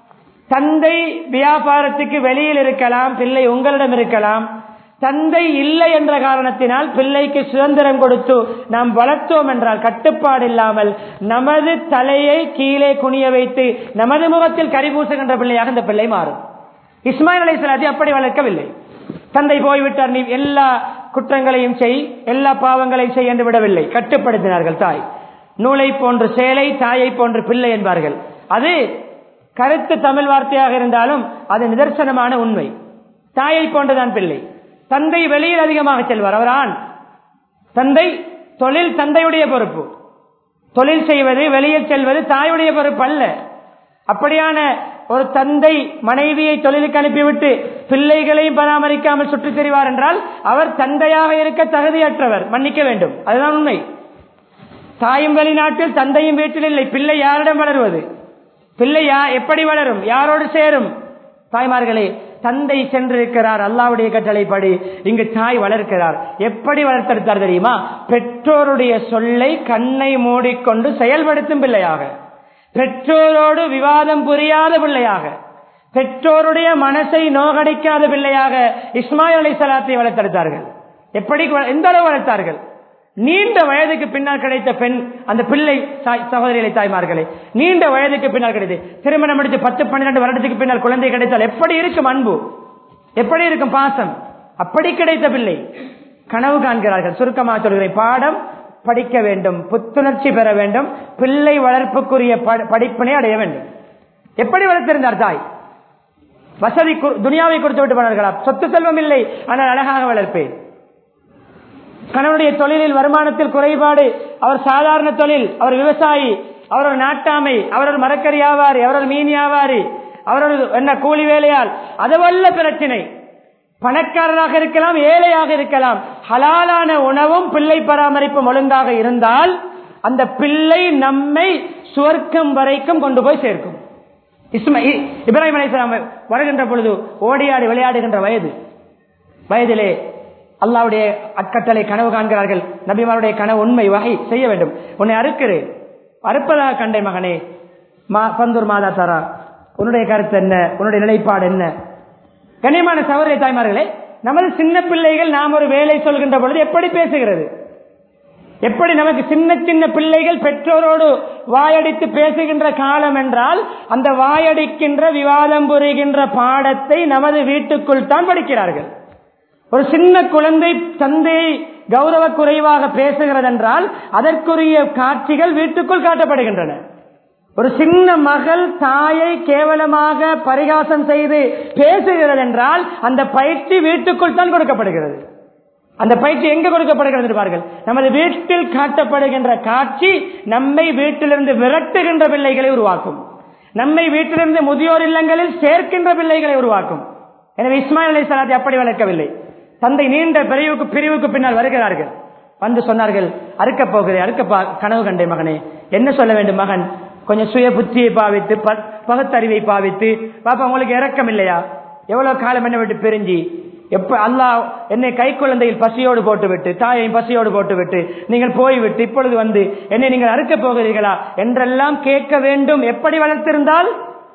தந்தை வியாபாரத்துக்கு வெளியில் இருக்கலாம் பிள்ளை உங்களிடம் இருக்கலாம் தந்தை இல்லை என்ற காரணத்தினால் பிள்ளைக்கு சுதந்திரம் கொடுத்து நாம் வளர்த்தோம் என்றால் கட்டுப்பாடு இல்லாமல் நமது தலையை கீழே குனிய வைத்து நமது முகத்தில் கரிபூசுகின்ற பிள்ளையாக இந்த பிள்ளை மாறும் இஸ்மாயில் அலை சலாத்தி அப்படி வளர்க்கவில்லை தந்தை போய்விட்டார் நீ எல்லா குற்றங்களையும் செய் எல்லா பாவங்களையும் செய் என்று விடவில்லை கட்டுப்படுத்தினார்கள் தாய் நூலை போன்று சேலை தாயை போன்று பிள்ளை என்பார்கள் அது கருத்து தமிழ் வார்த்தையாக இருந்தாலும் அது நிதர்சனமான உண்மை தாயை போன்றுதான் பிள்ளை தந்தை வெளியில் அதிகமாக செல்வார் அவர் ஆண் தந்தை தொழில் தந்தையுடைய பொறுப்பு தொழில் செய்வது வெளியில் செல்வது தாயுடைய பொறுப்பு அல்ல அப்படியான ஒரு தந்தை மனைவியை தொழிலுக்கு அனுப்பிவிட்டு பிள்ளைகளையும் பராமரிக்காமல் சுற்றித் தெரிவார் என்றால் அவர் தந்தையாக இருக்க தகுதியற்றவர் மன்னிக்க வேண்டும் அதுதான் உண்மை தாயும் வெளிநாட்டில் தந்தையும் வீட்டில் இல்லை பிள்ளை யாரிடம் வளருவது பிள்ளை யா எப்படி வளரும் யாரோடு சேரும் தாய்மார்களே தந்தை சென்றிருக்கிறார் அல்லாவுடைய கட்டளைப்படி இங்கு தாய் வளர்க்கிறார் எப்படி வளர்த்தெடுத்தார் தெரியுமா பெற்றோருடைய சொல்லை கண்ணை மூடிக்கொண்டு செயல்படுத்தும் பிள்ளையாக பெற்றோரோடு விவாதம் புரியாத பிள்ளையாக பெற்றோருடைய மனசை நோகடிக்காத பிள்ளையாக இஸ்மாயில் அலி சலாத்தை வளர்த்தெடுத்தார்கள் எப்படி எந்த அளவு வளர்த்தார்கள் நீண்ட வயதுக்கு பின்னால் கிடைத்த பெண் அந்த பிள்ளை சகோதரிகளை தாய்மார்களே நீண்ட வயதுக்கு பின்னால் கிடைத்து திருமணம் முடித்து பத்து பன்னிரண்டு வருடத்துக்கு பின்னால் குழந்தை கிடைத்தால் எப்படி இருக்கும் அன்பு எப்படி இருக்கும் பாசம் அப்படி கிடைத்த பிள்ளை கனவு காண்கிறார்கள் சுருக்கமாக சொல்கிறேன் பாடம் படிக்க வேண்டும் புத்துணர்ச்சி பெற வேண்டும் பிள்ளை வளர்ப்புக்குரிய படிப்பினை அடைய வேண்டும் எப்படி வளர்த்திருந்தார் தாய் வசதி துனியாவை கொடுத்து விட்டு போனார்களா சொத்து செல்வம் இல்லை ஆனால் அழகாக வளர்ப்பேன் கணவனுடைய தொழிலில் வருமானத்தில் குறைபாடு அவர் சாதாரண தொழில் அவர் விவசாயி அவர் ஒரு நாட்டாமை அவர் ஒரு மரக்கறி வியாபாரி அவர் ஒரு மீன் வியாபாரி அவர் ஒரு என்ன கூலி வேலையால் அதுவல்ல பிரச்சனை பணக்காரராக இருக்கலாம் ஏழையாக இருக்கலாம் ஹலாலான உணவும் பிள்ளை பராமரிப்பும் ஒழுங்காக இருந்தால் அந்த பிள்ளை நம்மை சுவர்க்கம் வரைக்கும் கொண்டு போய் சேர்க்கும் இஸ்மா இ- இப்ராஹிம் அலைஹிஸ்ஸலாம் வருகின்ற பொழுது ஓடியாடி விளையாடுகின்ற வயது வயதிலே அல்லாவுடைய அக்கட்டளை கனவு காண்கிறார்கள் நபிமாருடைய கனவு உண்மை வகை செய்ய வேண்டும் உன்னை அறுக்கிறேன் அறுப்பதாக கண்டை மகனே மா பந்தூர் மாதா தாரா உன்னுடைய கருத்து என்ன உன்னுடைய நிலைப்பாடு என்ன கண்ணியமான சகோதரி தாய்மார்களே நமது சின்ன பிள்ளைகள் நாம் ஒரு வேலை சொல்கின்ற பொழுது எப்படி பேசுகிறது எப்படி நமக்கு சின்ன சின்ன பிள்ளைகள் பெற்றோரோடு வாயடித்து பேசுகின்ற காலம் என்றால் அந்த வாயடிக்கின்ற விவாதம் புரிகின்ற பாடத்தை நமது வீட்டுக்குள் தான் படிக்கிறார்கள் ஒரு சின்ன குழந்தை தந்தையை கௌரவ குறைவாக பேசுகிறது என்றால் அதற்குரிய காட்சிகள் வீட்டுக்குள் காட்டப்படுகின்றன ஒரு சின்ன மகள் தாயை கேவலமாக பரிகாசம் செய்து பேசுகிறது என்றால் அந்த பயிற்சி வீட்டுக்குள் தான் கொடுக்கப்படுகிறது அந்த பயிற்சி எங்க கொடுக்கப்படுகிறது என்று பாருங்கள் நமது வீட்டில் காட்டப்படுகின்ற காட்சி நம்மை வீட்டிலிருந்து விரட்டுகின்ற பிள்ளைகளை உருவாக்கும் நம்மை வீட்டிலிருந்து முதியோர் இல்லங்களில் சேர்க்கின்ற பிள்ளைகளை உருவாக்கும் எனவே இஸ்மாயில் அலி சலாத்தை அப்படி வளர்க்கவில்லை தந்தை நீண்ட பிரிவுக்கு பிரிவுக்கு பின்னால் வருகிறார்கள் வந்து சொன்னார்கள் அறுக்க போகிறேன் அறுக்க பா- கனவு கண்டே மகனே என்ன சொல்ல வேண்டும் மகன் கொஞ்சம் சுய புத்தியை பாவித்து ப- பகுத்தறிவை பாவித்து பாப்பா உங்களுக்கு இறக்கம் இல்லையா எவ்வளவு காலம் என்ன விட்டு பிரிஞ்சு எப்ப அல்லாஹ் என்னை கை குழந்தையில் பசியோடு போட்டுவிட்டு தாயையும் பசியோடு போட்டுவிட்டு நீங்கள் போய்விட்டு இப்பொழுது வந்து என்னை நீங்கள் அறுக்க போகிறீர்களா என்றெல்லாம் கேட்க வேண்டும் எப்படி வளர்த்திருந்தால்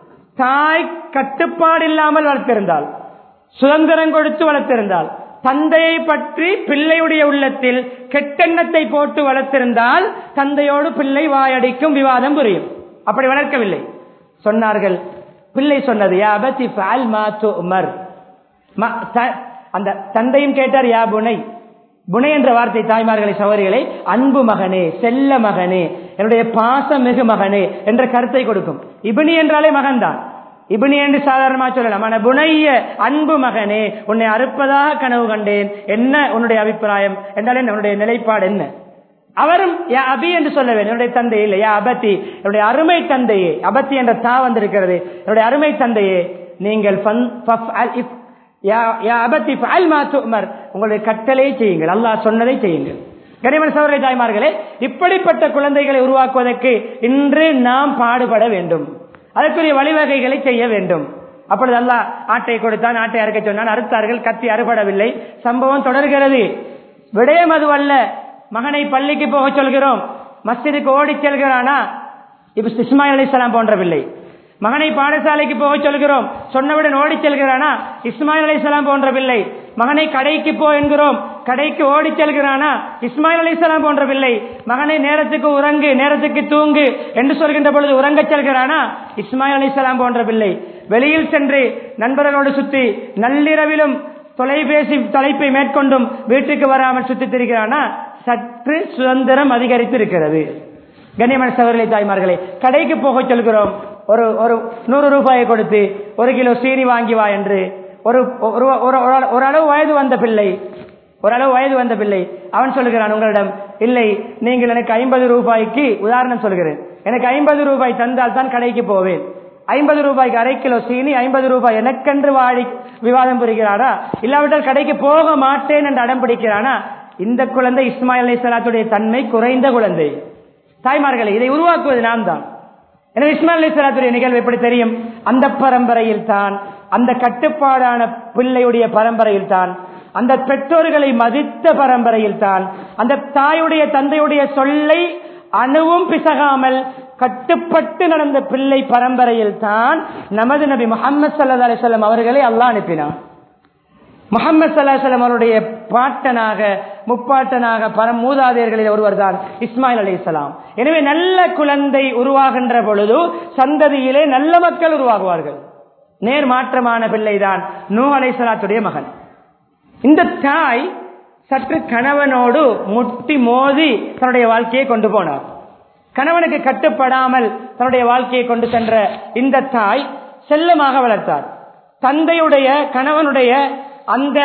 தாய் கட்டுப்பாடு இல்லாமல் வளர்த்திருந்தால் சுதந்திரம் கொடுத்து வளர்த்திருந்தால் தந்தையை பற்றி பிள்ளையுடைய உள்ளத்தில் கெட்டெண்ணத்தை போட்டு வளர்த்திருந்தால் தந்தையோடு பிள்ளை வாயடிக்கும் விவாதம் புரியும் அப்படி வளர்க்கவில்லை சொன்னார்கள் பிள்ளை சொன்னது யா அபதி ஃபஅல் மா துஅமர். ம- த- அந்த தந்தையும் கேட்டார் யா புனை புனை என்ற வார்த்தை தாய்மார்களை சவரிகளை அன்பு மகனே செல்ல மகனே என்னுடைய பாசமிகு மகனே என்ற கருத்தை கொடுக்கும் இபினி என்றாலே மகன்தான் இபினி என்று சாதாரணமா சொல்லலாம் ஆனா புனைய அன்பு மகனே உன்னை அறுப்பதாக கனவு கண்டேன் என்ன உன்னுடைய அபிப்பிராயம் என்றால் என்ன உன்னுடைய நிலைப்பாடு என்ன அவரும் யா அபி என்று சொல்ல வேண்டும் என்னுடைய தந்தை இல்லை யா அபத்தி என்னுடைய அருமை தந்தையே அபத்தி என்ற தா வந்திருக்கிறது என்னுடைய அருமை தந்தையே நீங்கள் ஃபன்- ஃபஃப்அல் இஃப்- யா- யா அபத்தி ஃபஅல் மா துஅமர். உங்களுடைய கட்டளை செய்யுங்கள் அல்லாஹ் சொன்னதை செய்யுங்கள் கனிமன் சௌரிய தாய்மார்களே இப்படிப்பட்ட குழந்தைகளை உருவாக்குவதற்கு இன்று நாம் பாடுபட வேண்டும் அதற்குரிய வழிவகைகளை செய்ய வேண்டும் அப்பொழுது அல்லாஹ் ஆட்டை கொடுத்தான் ஆட்டை அறுக்க சொன்னான் அறுத்தார்கள் கத்தி அறுபடவில்லை சம்பவம் தொடர்கிறது விடயம் அதுவல்ல மகனை பள்ளிக்கு போக சொல்கிறோம் மஸ்ஜிதுக்கு ஓடிச் செல்கிறானா இப்ப இஸ்மாயில் அலிஸ்லாம் போன்ற பிள்ளை மகனை பாடசாலைக்கு போக சொல்கிறோம் சொன்னவுடன் ஓடிச் செல்கிறானா இஸ்மாயில் அலிஸ்லாம் போன்ற பிள்ளை மகனை கடைக்கு போ என்கிறோம் கடைக்கு ஓடிச் செல்கிறானா இஸ்மாயில் அலிஸ்லாம் போன்ற பிள்ளை மகனை நேரத்துக்கு உறங்கு நேரத்துக்கு தூங்கு என்று சொல்கின்ற பொழுது உறங்கச் செல்கிறானா இஸ்மாயில் அலிஸ்லாம் போன்ற பிள்ளை வெளியில் சென்று நண்பர்களோடு சுத்தி நள்ளிரவிலும் தொலைபேசி தலைப்பை மேற்கொண்டும் வீட்டுக்கு வராமல் சுற்றித் திரிகிறானா சற்று சுதந்திரம் அதிகரித்து இருக்கிறது கண்ணியமான சகோதரி தாய்மார்களே கடைக்கு போக சொல்கிறோம் ஒரு ஒரு நூறு ரூபாயை கொடுத்து ஒரு கிலோ சீனி வாங்கி வா என்று ஒரு ஒரு- ஒரு- ஒரு- ஒரு அளவு வயது வந்த பிள்ளை ஓரளவு வயது வந்த பிள்ளை அவன் சொல்லுகிறான் உங்களிடம் இல்லை நீங்கள் எனக்கு ஐம்பது ரூபாய்க்கு உதாரணம் சொல்கிறேன் எனக்கு ஐம்பது ரூபாய் தந்தால் தான் கடைக்கு போவேன் ஐம்பது ரூபாய்க்கு அரை கிலோ சீனி ஐம்பது ரூபாய் எனக்கென்று வாடி விவாதம் புரிகிறானா இல்லாவிட்டால் கடைக்கு போக மாட்டேன் என்று அடம் பிடிக்கிறானா இந்த குழந்தை இஸ்மாயில் அலி தன்மை குறைந்த குழந்தை தாய்மார்களே இதை உருவாக்குவது நாம் தான் எனவே இஸ்மாயில் அலி சலாத்துடைய நிகழ்வு எப்படி தெரியும் அந்த பரம்பரையில் தான் அந்த கட்டுப்பாடான பிள்ளையுடைய பரம்பரையில் தான் அந்த பெற்றோர்களை மதித்த பரம்பரையில் தான் அந்த தாயுடைய தந்தையுடைய சொல்லை அணுவும் பிசகாமல் கட்டுப்பட்டு நடந்த பிள்ளை பரம்பரையில் தான் நமது நபி முகமது சல்லா அலிசல்லம் அவர்களை அல்லாஹ் அனுப்பினான் முகமது சல்லாஹம் அவருடைய பாட்டனாக முப்பாட்டனாக பரம் மூதாதையர்களில் ஒருவர் தான் இஸ்மாயில் அலி இஸ்லாம் எனவே நல்ல குழந்தை உருவாகின்ற பொழுது சந்ததியிலே நல்ல மக்கள் உருவாகுவார்கள் நேர் மாற்றமான பிள்ளைதான் நூ அலைசலாத்துடைய மகன் இந்த தாய் சற்று கணவனோடு முட்டி மோதி தன்னுடைய வாழ்க்கையை கொண்டு போனார் கணவனுக்கு கட்டுப்படாமல் தன்னுடைய வாழ்க்கையை கொண்டு சென்ற இந்த தாய் செல்லமாக வளர்த்தார் தந்தையுடைய கணவனுடைய அந்த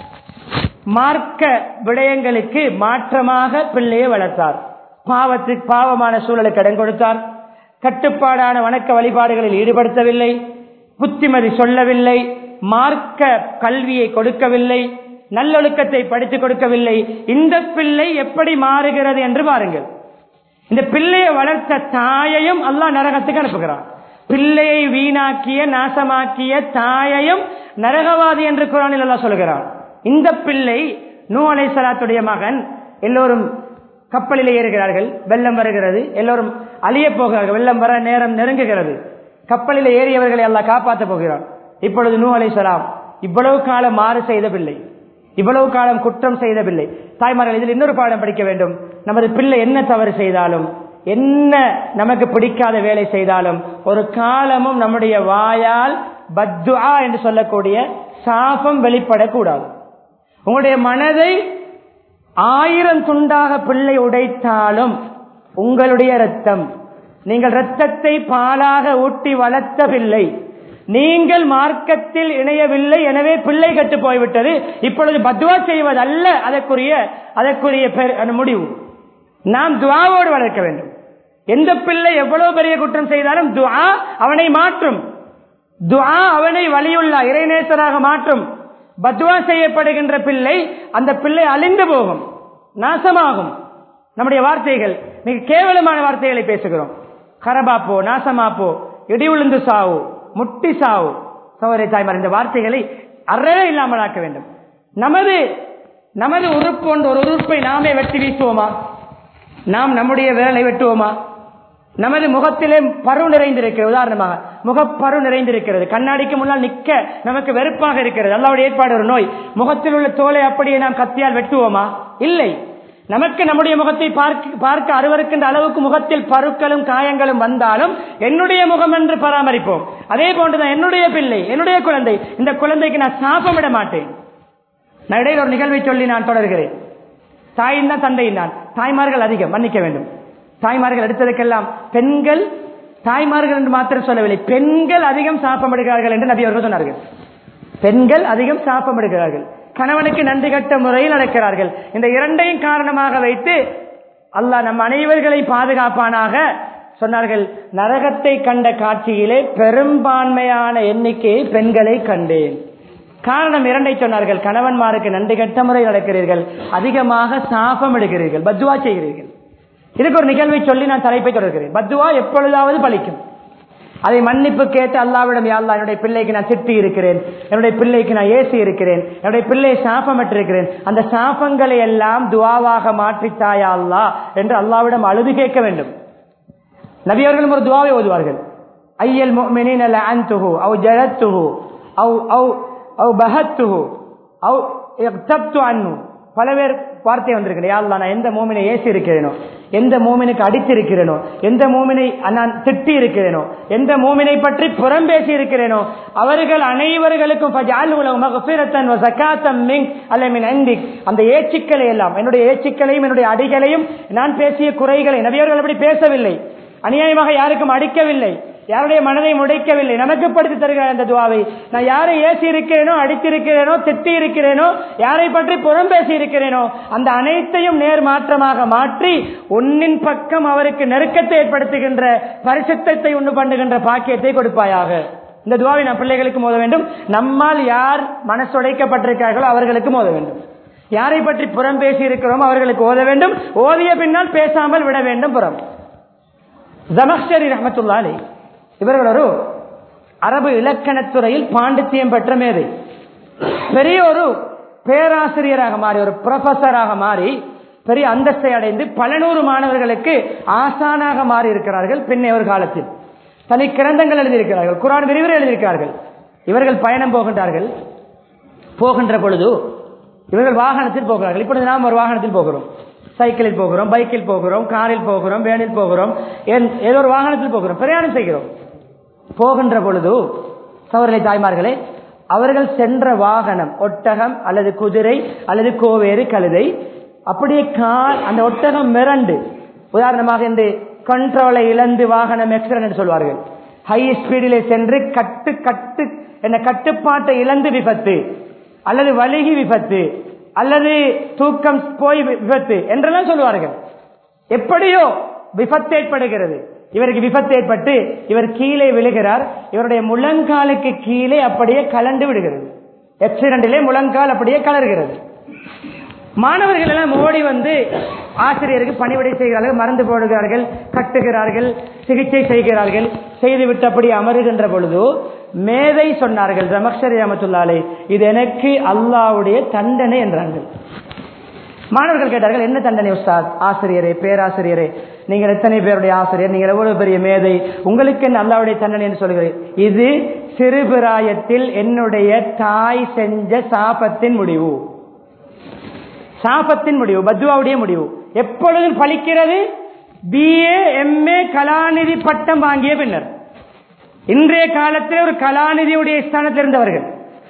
மார்க்க விடயங்களுக்கு மாற்றமாக பிள்ளையை வளர்த்தார் பாவத்துக்கு பாவமான சூழலுக்கு இடம் கொடுத்தார் கட்டுப்பாடான வணக்க வழிபாடுகளில் ஈடுபடுத்தவில்லை புத்திமதி சொல்லவில்லை மார்க்க கல்வியை கொடுக்கவில்லை நல்லொழுக்கத்தை படித்துக் கொடுக்கவில்லை இந்த பிள்ளை எப்படி மாறுகிறது என்று பாருங்கள் இந்த பிள்ளையை வளர்த்த தாயையும் அல்லாஹ் நரகத்துக்கு அனுப்புகிறான் பிள்ளையை வீணாக்கிய நாசமாக்கிய தாயையும் நரகவாதி என்று குரானில் அல்லாஹ் சொல்கிறான் இந்த பிள்ளை நூ அலைசலாத்துடைய மகன் எல்லோரும் கப்பலில் ஏறுகிறார்கள் வெள்ளம் வருகிறது எல்லோரும் அழிய போகிறார்கள் வெள்ளம் வர நேரம் நெருங்குகிறது கப்பலில் ஏறியவர்களை அல்லாஹ் காப்பாற்ற போகிறான் இப்பொழுது நூ அலைசலாம் இவ்வளவு காலம் மாறு செய்த பிள்ளை இவ்வளவு காலம் குற்றம் செய்த பிள்ளை தாய்மார்கள் இதில் இன்னொரு பாடம் படிக்க வேண்டும் நமது பிள்ளை என்ன தவறு செய்தாலும் என்ன நமக்கு பிடிக்காத வேலை செய்தாலும் ஒரு காலமும் நம்முடைய வாயால் பத்துஆ என்று சொல்லக்கூடிய சாபம் வெளிப்படக்கூடாது உங்களுடைய மனதை ஆயிரம் துண்டாக பிள்ளை உடைத்தாலும் உங்களுடைய ரத்தம் நீங்கள் ரத்தத்தை பாலாக ஊட்டி வளர்த்த பிள்ளை நீங்கள் மார்க்கத்தில் இணையவில்லை எனவே பிள்ளை கட்டு போய்விட்டது இப்பொழுது பத்வா செய்வது அல்ல அதற்குரிய அதற்குரிய பெரு- அந்த முடிவு நாம் துவாவோடு வளர்க்க வேண்டும் எந்த பிள்ளை எவ்வளவு பெரிய குற்றம் செய்தாலும் துஆ அவனை மாற்றும் துஆ அவனை வலியுள்ள இறைநேசராக மாற்றும் பத்வா செய்யப்படுகின்ற பிள்ளை அந்த பிள்ளை அழிந்து போகும் நாசமாகும் நம்முடைய வார்த்தைகள் மிக கேவலமான வார்த்தைகளை பேசுகிறோம் கரபாப்போ நாசமாப்போ இடி விழுந்து சாவு முட்டி சாவு சோதரை தாய்மார் இந்த வார்த்தைகளை அறவே இல்லாமல் ஆக்க வேண்டும் நமது நமது உறுப்பு ஒன்று ஒரு உறுப்பை நாமே வெட்டி வீசுவோமா நாம் நம்முடைய விரலை வெட்டுவோமா நமது முகத்திலே பரு நிறைந்திருக்கிறது உதாரணமாக முகப்பரு நிறைந்திருக்கிறது கண்ணாடிக்கு முன்னால் நிற்க நமக்கு வெறுப்பாக இருக்கிறது அல்லாவுடைய ஏற்பாடு ஒரு நோய் முகத்தில் உள்ள தோலை அப்படியே நாம் கத்தியால் வெட்டுவோமா இல்லை நமக்கு நம்முடைய முகத்தை பார்க்க பார்க்க அருவருக்கின்ற அளவுக்கு முகத்தில் பருக்களும் காயங்களும் வந்தாலும் என்னுடைய முகம் என்று பராமரிப்போம் அதே போன்றுதான் என்னுடைய பிள்ளை என்னுடைய குழந்தை இந்த குழந்தைக்கு நான் சாபமிட மாட்டேன் நான் இடையில் ஒரு நிகழ்வை சொல்லி நான் தொடர்கிறேன் தாயின் தான் தந்தையின் தான் தாய்மார்கள் அதிகம் மன்னிக்க வேண்டும் தாய்மார்கள் எடுத்ததுக்கெல்லாம் பெண்கள் தாய்மார்கள் என்று மாத்திரம் சொல்லவில்லை பெண்கள் அதிகம் சாப்பமிடுகிறார்கள் என்று நபி அவர்கள் சொன்னார்கள் பெண்கள் அதிகம் சாப்பமிடுகிறார்கள் கணவனுக்கு நன்றி கட்ட முறையில் நடக்கிறார்கள் இந்த இரண்டையும் காரணமாக வைத்து அல்லாஹ் நம் அனைவர்களை பாதுகாப்பானாக சொன்னார்கள் நரகத்தை கண்ட காட்சியிலே பெரும்பான்மையான எண்ணிக்கையை பெண்களை கண்டேன் காரணம் இரண்டை சொன்னார்கள் கணவன்மாருக்கு நன்றி கட்ட முறை நடக்கிறீர்கள் அதிகமாக சாபம் எடுக்கிறீர்கள் பத்துவா செய்கிறீர்கள் இதுக்கு ஒரு நிகழ்வை சொல்லி நான் தலைப்பை தொடர்கிறேன் பத்துவா எப்பொழுதாவது பலிக்கும் அதை மன்னிப்பு கேட்டு அல்லாவிடம் யாழ்லா என்னுடைய பிள்ளைக்கு நான் திட்டி இருக்கிறேன் என்னுடைய பிள்ளைக்கு நான் ஏசி இருக்கிறேன் என்னுடைய பிள்ளையை சாபமிட்டிருக்கிறேன் அந்த சாபங்களை எல்லாம் துவாவாக மாற்றித்தாயா அல்லா என்று அல்லாவிடம் அழுது கேட்க வேண்டும் நபியவர்களும் ஒரு துவாவை ஓதுவார்கள் ஐயல் முஃமினீன லஅன்துஹு அவ் ஜலத்துஹு அவ் அவ் அவ் பஹத்துஹு அவ் இக்தப்து அன்ஹு பல பேர் வார்த்தை வந்திருக்கிறேன் யாழ்லா நான் எந்த மூமினை ஏசி இருக்கிறேனோ எந்த மூமினுக்கு அடித்திருக்கிறேனோ எந்த மூமினை நான் திட்டி இருக்கிறேனோ எந்த மூமினை பற்றி புறம் பேசி இருக்கிறேனோ அவர்கள் அனைவர்களுக்கும் ஃபஜஅல்ஹு லஹு மக்ஃபிரத்தன் வ ஸகாத்தம் மின்க் அல்ல மின் இன்திக் அந்த ஏச்சுக்களை எல்லாம் என்னுடைய ஏச்சுக்களையும் என்னுடைய அடிகளையும் நான் பேசிய குறைகளை நபியவர்கள் அப்படி பேசவில்லை அநியாயமாக யாருக்கும் அடிக்கவில்லை யாருடைய மனதை முடைக்கவில்லை நமக்கு படுத்தி தருகிறார் அந்த துவாவை நான் யாரை ஏசி இருக்கிறேனோ அடித்திருக்கிறேனோ திட்டி இருக்கிறேனோ யாரை பற்றி புறம் பேசி இருக்கிறேனோ அந்த அனைத்தையும் நேர் மாற்றமாக மாற்றி உன்னின் பக்கம் அவருக்கு நெருக்கத்தை ஏற்படுத்துகின்ற பரிசுத்தத்தை உண்டு பண்ணுகின்ற பாக்கியத்தை கொடுப்பாயாக இந்த துவாவை நம் பிள்ளைகளுக்கு மோத வேண்டும் நம்மால் யார் மனசுடைக்கப்பட்டிருக்கிறார்களோ அவர்களுக்கு மோத வேண்டும் யாரை பற்றி புறம் பேசி இருக்கிறோமோ அவர்களுக்கு ஓத வேண்டும் ஓதிய பின்னால் பேசாமல் விட வேண்டும் புறம் ஜமஹ்ஷரி ரஹமத்துல்லாலி இவர்கள் ஒரு அரபு இலக்கணத்துறையில் பாண்டித்யம் பெற்ற மேதை பெரிய ஒரு பேராசிரியராக மாறி ஒரு ப்ரொஃபஸராக மாறி பெரிய அந்தஸ்தை அடைந்து பல நூறு மாணவர்களுக்கு ஆசானாக மாறி இருக்கிறார்கள் பின்னே ஒரு காலத்தில் தனி கிரந்தங்கள் எழுதியிருக்கிறார்கள் குரான் விரிவுரை எழுதியிருக்கிறார்கள் இவர்கள் பயணம் போகின்றார்கள் போகின்ற பொழுது இவர்கள் வாகனத்தில் போகிறார்கள் இப்பொழுது நாம் ஒரு வாகனத்தில் போகிறோம் சைக்கிளில் போகிறோம் பைக்கில் போகிறோம் காரில் போகிறோம் வேனில் போகிறோம் ஏன்- ஏதோ ஒரு வாகனத்தில் போகிறோம் பிரயாணம் செய்கிறோம் போகின்ற பொழுது சவர்களை தாய்மார்களே அவர்கள் சென்ற வாகனம் ஒட்டகம் அல்லது குதிரை அல்லது கோவேறு கழுதை அப்படியே கால் அந்த ஒட்டகம் மிரண்டு உதாரணமாக இந்த கண்ட்ரோலை இழந்து வாகனம் எக்ஸிடென்ட் என்று சொல்வார்கள் ஹை ஸ்பீடிலே சென்று கட்டு கட்டு என்ன கட்டுப்பாட்டை இழந்து விபத்து அல்லது வலிகி விபத்து அல்லது தூக்கம் போய் வி- விபத்து என்றெல்லாம் சொல்லுவார்கள் எப்படியோ விபத்து ஏற்படுகிறது இவருக்கு விபத்து ஏற்பட்டு இவர் கீழே விழுகிறார் இவருடைய முழங்காலுக்கு கீழே அப்படியே கலண்டு விடுகிறது ஆக்சிடென்டிலே முழங்கால் அப்படியே கலர்கிறது மாணவர்கள் எல்லாம் ஓடி வந்து ஆசிரியருக்கு பணிவிடை செய்கிறார்கள் மருந்து போடுகிறார்கள் கட்டுகிறார்கள் சிகிச்சை செய்கிறார்கள் செய்து விட்டபடி அமருகின்ற பொழுது மேதை சொன்னார்கள் ரமக்ஷரி அமத்துல்லாலே இது எனக்கு அல்லாவுடைய தண்டனை என்றார்கள் மாணவர்கள் கேட்டார்கள் என்ன தண்டனை உஸ்தாத் ஆசிரியரே பேராசிரியரே நீங்கள் எத்தனை பேருடைய ஆசிரியர் நீங்கள் எவ்வளவு பெரிய மேதை உங்களுக்கு என்ன அல்லாவுடைய தண்டனை என்று சொல்கிறேன் இது சிறுபிராயத்தில் என்னுடைய தாய் செஞ்ச சாபத்தின் முடிவு சாபத்தின் முடிவு பத்வாவுடைய முடிவு எப்பொழுதும் பலிக்கிறது பிஏ எம்ஏ கலாநிதி பட்டம் வாங்கிய பின்னர் இன்றைய காலத்தில் ஒரு கலாநிதியுடைய ஸ்தானத்தில் இருந்தவர்கள்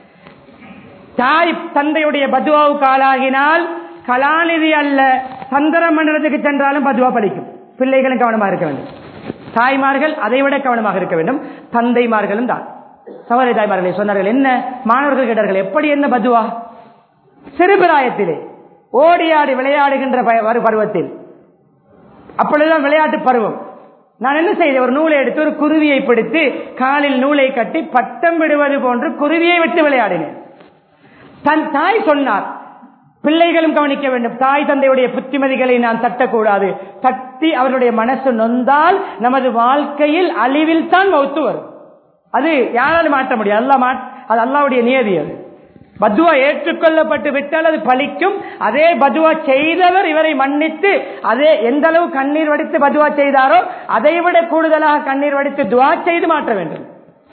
தாய் தந்தையுடைய பத்வாவுக்கு ஆளாகினால் கலாநிதி அல்ல சந்திர மண்டலத்துக்கு சென்றாலும் பத்வா படிக்கும் பிள்ளைகளும் கவனமாக இருக்க வேண்டும் தாய்மார்கள் அதை விட கவனமாக இருக்க வேண்டும் தந்தைமார்களும் தான் சவரை தாய்மார்களை சொன்னார்கள் என்ன மாணவர்கள் கேட்டார்கள் எப்படி என்ன பத்வா சிறுபிராயத்திலே ஓடியாடி விளையாடுகின்ற ப- வரு- பருவத்தில் அப்பொழுதுதான் விளையாட்டு பருவம் நான் என்ன செய்தேன் ஒரு நூலை எடுத்து ஒரு குருவியை பிடித்து காலில் நூலை கட்டி பட்டம் விடுவது போன்று குருவியை விட்டு விளையாடினேன் தன் தாய் சொன்னார் பிள்ளைகளும் கவனிக்க வேண்டும் தாய் தந்தையுடைய புத்திமதிகளை நான் தட்டக்கூடாது தட்டி அவர்களுடைய மனசு நொந்தால் நமது வாழ்க்கையில் அழிவில் தான் மௌத்து வரும் அது யாராலும் மாற்ற முடியாது அல்லா மாட் அது அல்லாவுடைய நியதி அது பத்துவா ஏற்றுக்கொள்ளப்பட்டு விட்டால் அது பலிக்கும் அதே பதுவா செய்தவர் இவரை மன்னித்து அதே எந்த அளவு கண்ணீர் வடித்து பதுவா செய்தாரோ அதை விட கூடுதலாக கண்ணீர் வடித்து துவா செய்து மாற்ற வேண்டும்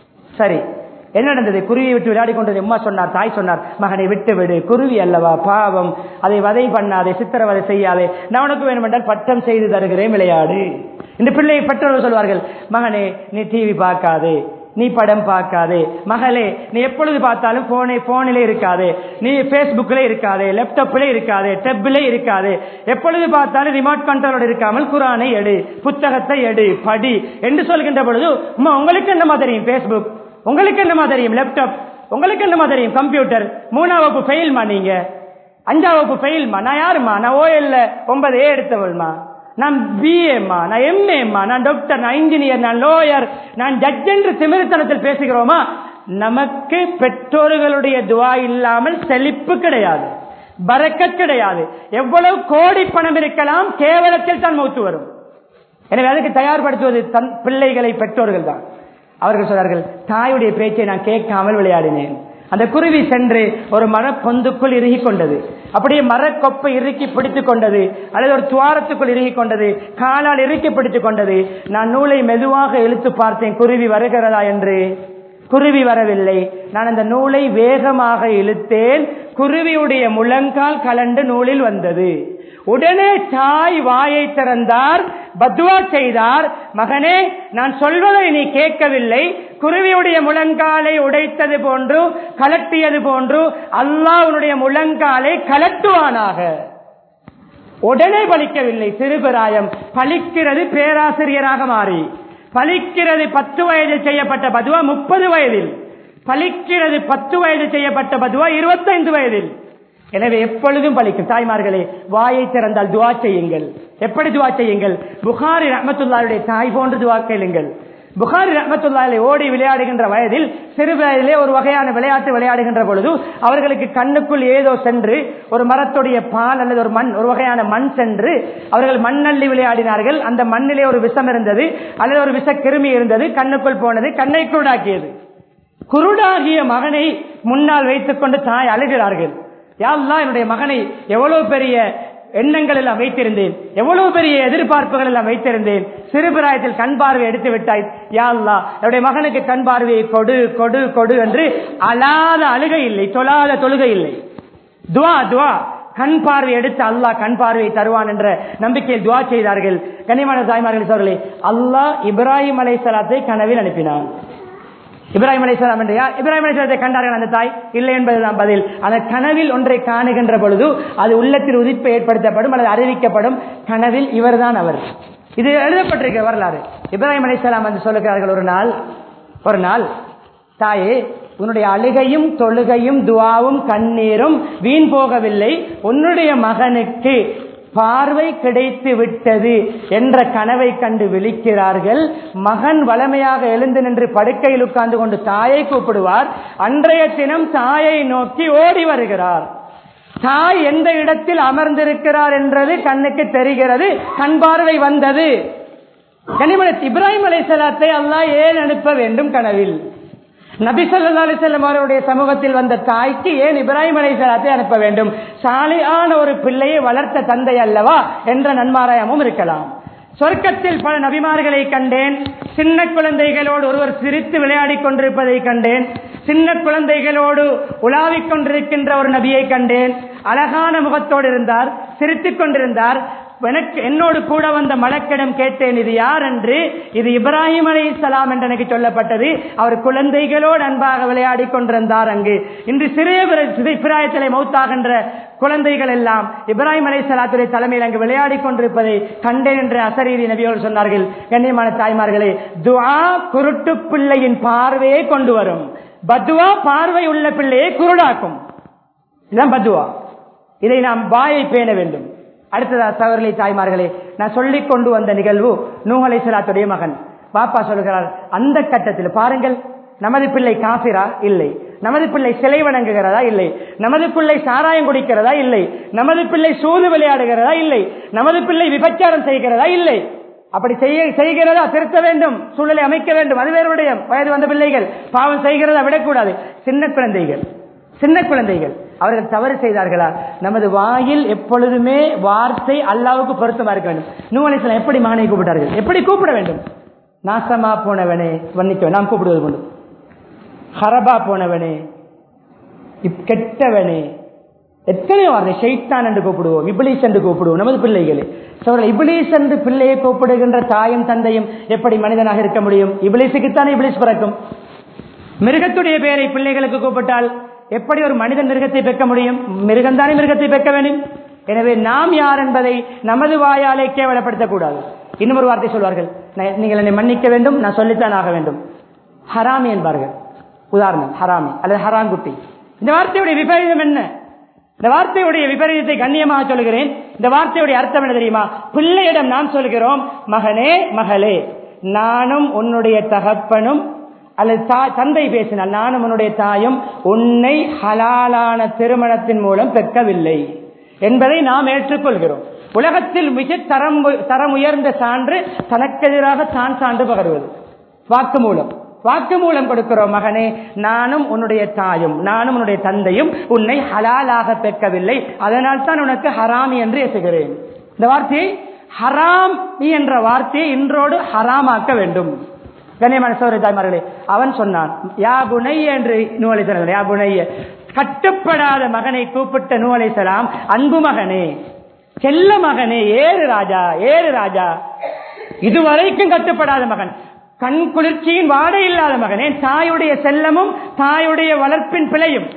சரி என்ன நடந்தது குருவியை விட்டு விளையாடி கொண்டது அம்மா சொன்னார் தாய் சொன்னார் மகனை விட்டு விடு குருவி அல்லவா பாவம் அதை வதை பண்ணாதே சித்திரவதை செய்யாதே நான் உனக்கு வேணுமென்றால் பட்டம் செய்து தருகிறேன் விளையாடு இந்த பிள்ளை பெற்றோர்கள் சொல்வார்கள் மகனே நீ டிவி பார்க்காதே நீ படம் பார்க்காதே மகளே நீ எப்பொழுது பார்த்தாலும் போனை போனிலே இருக்காதே நீ பேஸ்புக்கிலே இருக்காதே லேப்டாப்பிலே இருக்காதே டெப்பிலே இருக்காதே எப்பொழுது பார்த்தாலும் ரிமோட் கண்ட்ரோலோடு இருக்காமல் குரானை எடு புத்தகத்தை எடு படி என்று சொல்கின்ற பொழுது அம்மா உங்களுக்கு என்னமா தெரியும் பேஸ்புக் உங்களுக்கு என்னமா தெரியும் லேப்டாப் உங்களுக்கு என்னமா தெரியும் கம்ப்யூட்டர் மூணாம் வகுப்பு ஃபெயில்மா நீங்க அஞ்சாம் வகுப்பு ஃபெயில்மா நான் யாருமா நான் ஓஎல்ல ஒன்பது ஏ எடுத்தவள்மா நான் பிஏம்மா நான் எம்ஏம்மா நான் டாக்டர் நான் இன்ஜினியர் நான் லோயர் நான் ஜட்ஜ் என்று திமிர்த்தனத்தில் பேசுகிறோமா நமக்கு பெற்றோர்களுடைய துவா இல்லாமல் செழிப்பு கிடையாது பறக்கத் கிடையாது எவ்வளவு கோடி பணம் இருக்கலாம் கேவலத்தில் தான் மௌத்து வரும் எனவே அதுக்கு தயார்படுத்துவது தன் பிள்ளைகளை பெற்றோர்கள் தான் அவர்கள் சொன்னார்கள் தாயுடைய பேச்சை நான் கேட்காமல் விளையாடினேன் அந்த குருவி சென்று ஒரு மரப்பொந்துக்குள் இறுகி கொண்டது அப்படியே மரக்கொப்பை இறுக்கி பிடித்துக் கொண்டது அல்லது ஒரு துவாரத்துக்குள் இறுகி கொண்டது காலால் இறுக்கி பிடித்துக் கொண்டது நான் நூலை மெதுவாக இழுத்து பார்த்தேன் குருவி வருகிறதா என்று குருவி வரவில்லை நான் அந்த நூலை வேகமாக இழுத்தேன் குருவியுடைய முழங்கால் கலண்டு நூலில் வந்தது உடனே தாய் வாயை திறந்தார் பத்வா செய்தார் மகனே நான் சொல்வதை நீ கேட்கவில்லை குருவியுடைய முழங்காலை உடைத்தது போன்று கலட்டியது போன்று அல்லாஹ் உன்னுடைய முழங்காலை கலட்டுவானாக உடனே பலிக்கவில்லை சிறுபிராயம் பலிக்கிறது பேராசிரியராக மாறி பலிக்கிறது பத்து வயதில் செய்யப்பட்ட பதுவா முப்பது வயதில் பலிக்கிறது பத்து வயது செய்யப்பட்ட பதுவா இருபத்தைந்து வயதில் எனவே எப்பொழுதும் பலிக்கும் தாய்மார்களே வாயை திறந்தால் துவா செய்யுங்கள் எப்படி துவா செய்யுங்கள் புகாரி ரஹமத்துல்லாருடைய தாய் போன்று துவா கேளுங்கள் புகாரி ரஹமத்துல்லாலை ஓடி விளையாடுகின்ற வயதில் சிறு வயதிலே ஒரு வகையான விளையாட்டு விளையாடுகின்ற பொழுது அவர்களுக்கு கண்ணுக்குள் ஏதோ சென்று ஒரு மரத்துடைய பால் அல்லது ஒரு மண் ஒரு வகையான மண் சென்று அவர்கள் மண்ணள்ளி விளையாடினார்கள் அந்த மண்ணிலே ஒரு விஷம் இருந்தது அல்லது ஒரு விஷ கிருமி இருந்தது கண்ணுக்குள் போனது கண்ணை குருடாக்கியது குருடாகிய மகனை முன்னால் வைத்துக் கொண்டு தாய் அழுகிறார்கள் யாரெல்லாம் என்னுடைய மகனை எவ்வளவு பெரிய எண்ணங்கள் எல்லாம் வைத்திருந்தேன் எவ்வளவு பெரிய எதிர்பார்ப்புகள் எல்லாம் வைத்திருந்தேன் சிறுபிராயத்தில் கண் பார்வை எடுத்து விட்டாய் யாழ்லா என்னுடைய மகனுக்கு கண் பார்வையை கொடு கொடு கொடு என்று அழாத அழுகை இல்லை தொழாத தொழுகை இல்லை துவா துவா கண் பார்வை எடுத்து அல்லாஹ் கண் பார்வையை தருவான் என்ற நம்பிக்கையில் துவா செய்தார்கள் கனிமான தாய்மார்கள் சோர்களே அல்லாஹ் இப்ராஹிம் அலை சலாத்தை கனவில் அனுப்பினான் இப்ராஹிம் அலிஸ்லாம் என்று யார் இப்ராஹிம் அலிஸ்லாத்தை கண்டார்கள் அந்த தாய் இல்லை என்பதுதான் பதில் அந்த கனவில் ஒன்றை காணுகின்ற பொழுது அது உள்ளத்தில் உதிர்ப்பு ஏற்படுத்தப்படும் அல்லது அறிவிக்கப்படும் கனவில் இவர்தான் அவர் இது எழுதப்பட்டிருக்க வரலாறு இப்ராஹிம் அலிஸ்லாம் என்று சொல்லுகிறார்கள் ஒரு நாள் ஒரு நாள் தாயே உன்னுடைய அழுகையும் தொழுகையும் துவாவும் கண்ணீரும் வீண் போகவில்லை உன்னுடைய மகனுக்கு பார்வை கிடைத்து விட்டது என்ற கனவை கண்டு விழிக்கிறார்கள் மகன் வளமையாக எழுந்து நின்று படுக்கையில் உட்கார்ந்து கொண்டு தாயை கூப்பிடுவார் அன்றைய தினம் தாயை நோக்கி ஓடி வருகிறார் தாய் எந்த இடத்தில் அமர்ந்திருக்கிறார் என்றது கண்ணுக்கு தெரிகிறது கண் பார்வை வந்தது கனிமலத் இப்ராஹிம் அலைசலாத்தை அல்லாஹ் ஏன் அனுப்ப வேண்டும் கனவில் நபி சொல்லா அலிசல்லம் அவருடைய சமூகத்தில் வந்த தாய்க்கு ஏன் இப்ராஹிம் அலைசலாத்தை அனுப்ப வேண்டும் சாலியான ஒரு பிள்ளையை வளர்த்த தந்தை அல்லவா என்ற நன்மாராயமும் இருக்கலாம் சொர்க்கத்தில் பல நபிமார்களை கண்டேன் சின்ன குழந்தைகளோடு ஒருவர் சிரித்து விளையாடிக் கொண்டிருப்பதை கண்டேன் சின்ன குழந்தைகளோடு உலாவிக் கொண்டிருக்கின்ற ஒரு நபியை கண்டேன் அழகான முகத்தோடு இருந்தார் சிரித்துக் கொண்டிருந்தார் எனக்கு என்னோடு கூட வந்த மலக்கிடம் கேட்டேன் இது யார் என்று இது இப்ராஹிம் அலி இஸ்லாம் என்று எனக்கு சொல்லப்பட்டது அவர் குழந்தைகளோடு அன்பாக விளையாடி கொண்டிருந்தார் அங்கு இன்று சிறிய பிராயத்திலே மௌத்தாகின்ற குழந்தைகள் எல்லாம் இப்ராஹிம் அலி சலாத்துடைய தலைமையில் அங்கு விளையாடி கொண்டிருப்பதை கண்டேன் என்று அசரீதி நபியோடு சொன்னார்கள் கண்ணியமான தாய்மார்களே துஆ குருட்டு பிள்ளையின் பார்வையை கொண்டு வரும் பத்துவா பார்வை உள்ள பிள்ளையை குருடாக்கும் இதுதான் பத்துவா இதை நாம் வாயை பேண வேண்டும் அடுத்ததா சவர்களை தாய்மார்களே நான் சொல்லிக் கொண்டு வந்த நிகழ்வு நூஹலை சலாத்துடைய மகன் பாப்பா சொல்கிறார் அந்த கட்டத்தில் பாருங்கள் நமது பிள்ளை காசிரா இல்லை நமது பிள்ளை சிலை வணங்குகிறதா இல்லை நமது பிள்ளை சாராயம் குடிக்கிறதா இல்லை நமது பிள்ளை சூது விளையாடுகிறதா இல்லை நமது பிள்ளை விபச்சாரம் செய்கிறதா இல்லை அப்படி செய்ய செய்கிறதா திருத்த வேண்டும் சூழலை அமைக்க வேண்டும் அது வேறு விடயம் வயது வந்த பிள்ளைகள் பாவம் செய்கிறதா விடக்கூடாது சின்ன குழந்தைகள் சின்ன குழந்தைகள் அவர்கள் தவறு செய்தார்களா நமது வாயில் எப்பொழுதுமே வார்த்தை அல்லாவுக்கு பொருத்தமா இருக்க வேண்டும் நூலிசலம் எப்படி மகனை கூப்பிட்டார்கள் எப்படி கூப்பிட வேண்டும் நாசமா போனவனே வன்னிக்க நாம் கூப்பிடுவது கொண்டு ஹரபா போனவனே இப் கெட்டவனே எத்தனையோ வார்த்தை ஷைத்தான் என்று கூப்பிடுவோம் இபிலிஸ் என்று கூப்பிடுவோம் நமது பிள்ளைகளே சோழர் இபிலிஸ் என்று பிள்ளையை கூப்பிடுகின்ற தாயும் தந்தையும் எப்படி மனிதனாக இருக்க முடியும் இபிலிஸுக்குத்தானே இபிலிஸ் பிறக்கும் மிருகத்துடைய பெயரை பிள்ளைகளுக்கு கூப்பிட்டால் எப்படி ஒரு மனிதன் மிருகத்தை பெக்க முடியும் மிருகம்தானே மிருகத்தை பெக்க வேண்டும் எனவே நாம் யார் என்பதை நமது வாயாலே கேவலப்படுத்தக்கூடாது இன்னும் ஒரு வார்த்தை சொல்வார்கள் நீங்கள் என்னை மன்னிக்க வேண்டும் நான் சொல்லித்தான் ஆக வேண்டும் ஹராமி என்பார்கள் உதாரணம் ஹராமி அல்லது ஹராங்குட்டி இந்த வார்த்தையுடைய விபரீதம் என்ன இந்த வார்த்தையுடைய விபரீதத்தை கண்ணியமாக சொல்கிறேன் இந்த வார்த்தையுடைய அர்த்தம் என்ன தெரியுமா பிள்ளையிடம் நாம் சொல்கிறோம் மகனே மகளே நானும் உன்னுடைய தகப்பனும் அல்லது தந்தை பேசினால் நானும் உன்னுடைய தாயும் உன்னை ஹலாலான திருமணத்தின் மூலம் பெற்கவில்லை என்பதை நாம் ஏற்றுக்கொள்கிறோம் உலகத்தில் மிக தரம் தரம் உயர்ந்த சான்று தனக்கெதிராக தான் சான்று பகருவது வாக்கு மூலம் வாக்கு மூலம் கொடுக்கிறோம் மகனே நானும் உன்னுடைய தாயும் நானும் உன்னுடைய தந்தையும் உன்னை ஹலாலாக பெற்கவில்லை அதனால் தான் உனக்கு ஹராமி என்று எசுகிறேன் இந்த வார்த்தையை ஹராம் என்ற வார்த்தையை இன்றோடு ஹராமாக்க வேண்டும் கண்ணியமான சோதரி தாய்மார்களே அவன் சொன்னான் யா புனைய என்று நூலை சொன்னார் யா புனைய கட்டுப்படாத மகனை கூப்பிட்ட நூலை சலாம் அன்பு மகனே செல்ல மகனே ஏறு ராஜா ஏறு ராஜா இதுவரைக்கும் கட்டுப்படாத மகன் கண் குளிர்ச்சியின் வாடை இல்லாத மகனே தாயுடைய செல்லமும் தாயுடைய வளர்ப்பின் பிழையும்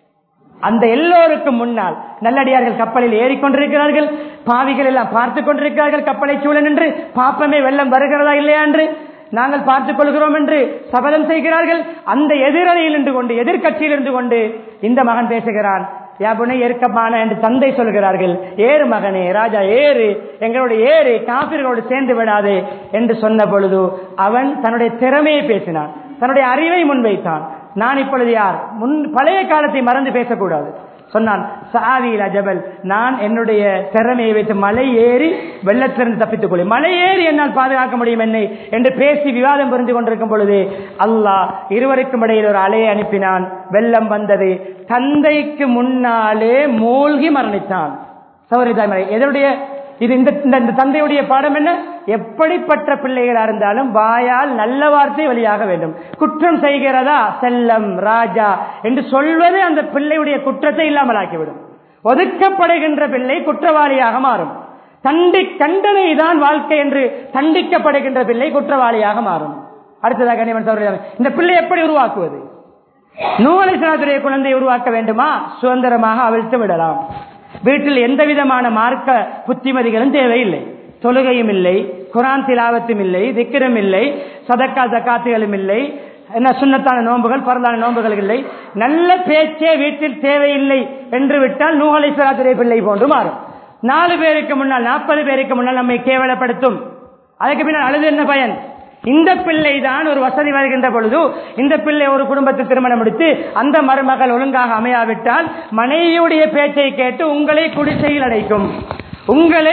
அந்த எல்லோருக்கும் முன்னால் நல்லடியார்கள் கப்பலில் ஏறிக்கொண்டிருக்கிறார்கள் பாவிகள் எல்லாம் பார்த்து கொண்டிருக்கிறார்கள் கப்பலை சூழ நின்று பாப்பமே வெள்ளம் வருகிறதா இல்லையா என்று நாங்கள் பார்த்துக் கொள்கிறோம் என்று சபதம் செய்கிறார்கள் அந்த எதிரணியில் இருந்து கொண்டு எதிர்கட்சியில் இருந்து கொண்டு இந்த மகன் பேசுகிறான் யாபுனை ஏற்கமான என்று தந்தை சொல்கிறார்கள் ஏறு மகனே ராஜா ஏறு எங்களோட ஏறு காபிர்களோடு சேர்ந்து விடாதே என்று சொன்ன பொழுது அவன் தன்னுடைய திறமையை பேசினான் தன்னுடைய அறிவை முன்வைத்தான் நான் இப்பொழுது யார் முன் பழைய காலத்தை மறந்து பேசக்கூடாது சொன்னான் சாவியில் அஜபல் நான் என்னுடைய திறமையை வைத்து மலை ஏறி வெள்ளத்திலிருந்து தப்பித்துக் கொள்ளும் மலை ஏறி என்னால் பாதுகாக்க முடியும் என்னை என்று பேசி விவாதம் புரிந்து கொண்டிருக்கும் பொழுது அல்லாஹ் இருவருக்கும் இடையில் ஒரு அலையை அனுப்பினான் வெள்ளம் வந்தது தந்தைக்கு முன்னாலே மூழ்கி மரணித்தான் சௌரி தாய்மலை எதனுடைய இது இந்த இந்த தந்தையுடைய பாடம் என்ன எப்படிப்பட்ட பிள்ளைகளா இருந்தாலும் வாயால் நல்ல வார்த்தை வழியாக வேண்டும் குற்றம் செய்கிறதா செல்லம் ராஜா என்று சொல்வது அந்த பிள்ளையுடைய குற்றத்தை இல்லாமல் ஆக்கிவிடும் ஒதுக்கப்படுகின்ற பிள்ளை குற்றவாளியாக மாறும் தண்டி தண்டனை தான் வாழ்க்கை என்று தண்டிக்கப்படுகின்ற பிள்ளை குற்றவாளியாக மாறும் அடுத்ததாக கனிமன் சௌரிய இந்த பிள்ளை எப்படி உருவாக்குவது நூலசனாத்துடைய குழந்தை உருவாக்க வேண்டுமா சுதந்திரமாக அவிழ்த்து விடலாம் வீட்டில் எந்த விதமான மார்க்க புத்திமதிகளும் தேவையில்லை தொழுகையும் இல்லை குரான் திலாவத்தும் இல்லை திக்கிரம் இல்லை சதக்கா ஜக்காத்துகளும் இல்லை என்ன சுண்ணத்தான நோன்புகள் பரந்தான நோன்புகள் இல்லை நல்ல பேச்சே வீட்டில் தேவையில்லை என்று விட்டால் நூகலை சராத்திரை பிள்ளை போன்று மாறும் நாலு பேருக்கு முன்னால் நாற்பது பேருக்கு முன்னால் நம்மை கேவலப்படுத்தும் அதுக்கு பின்னால் அழுது என்ன பயன் இந்த பிள்ளை தான் ஒரு வசதி வருகின்ற பொழுது இந்த பிள்ளை ஒரு குடும்பத்தை திருமணம் முடித்து அந்த மருமகள் ஒழுங்காக அமையாவிட்டால் மனைவியுடைய பேச்சை கேட்டு உங்களை குடிசையில் அடைக்கும் உங்களை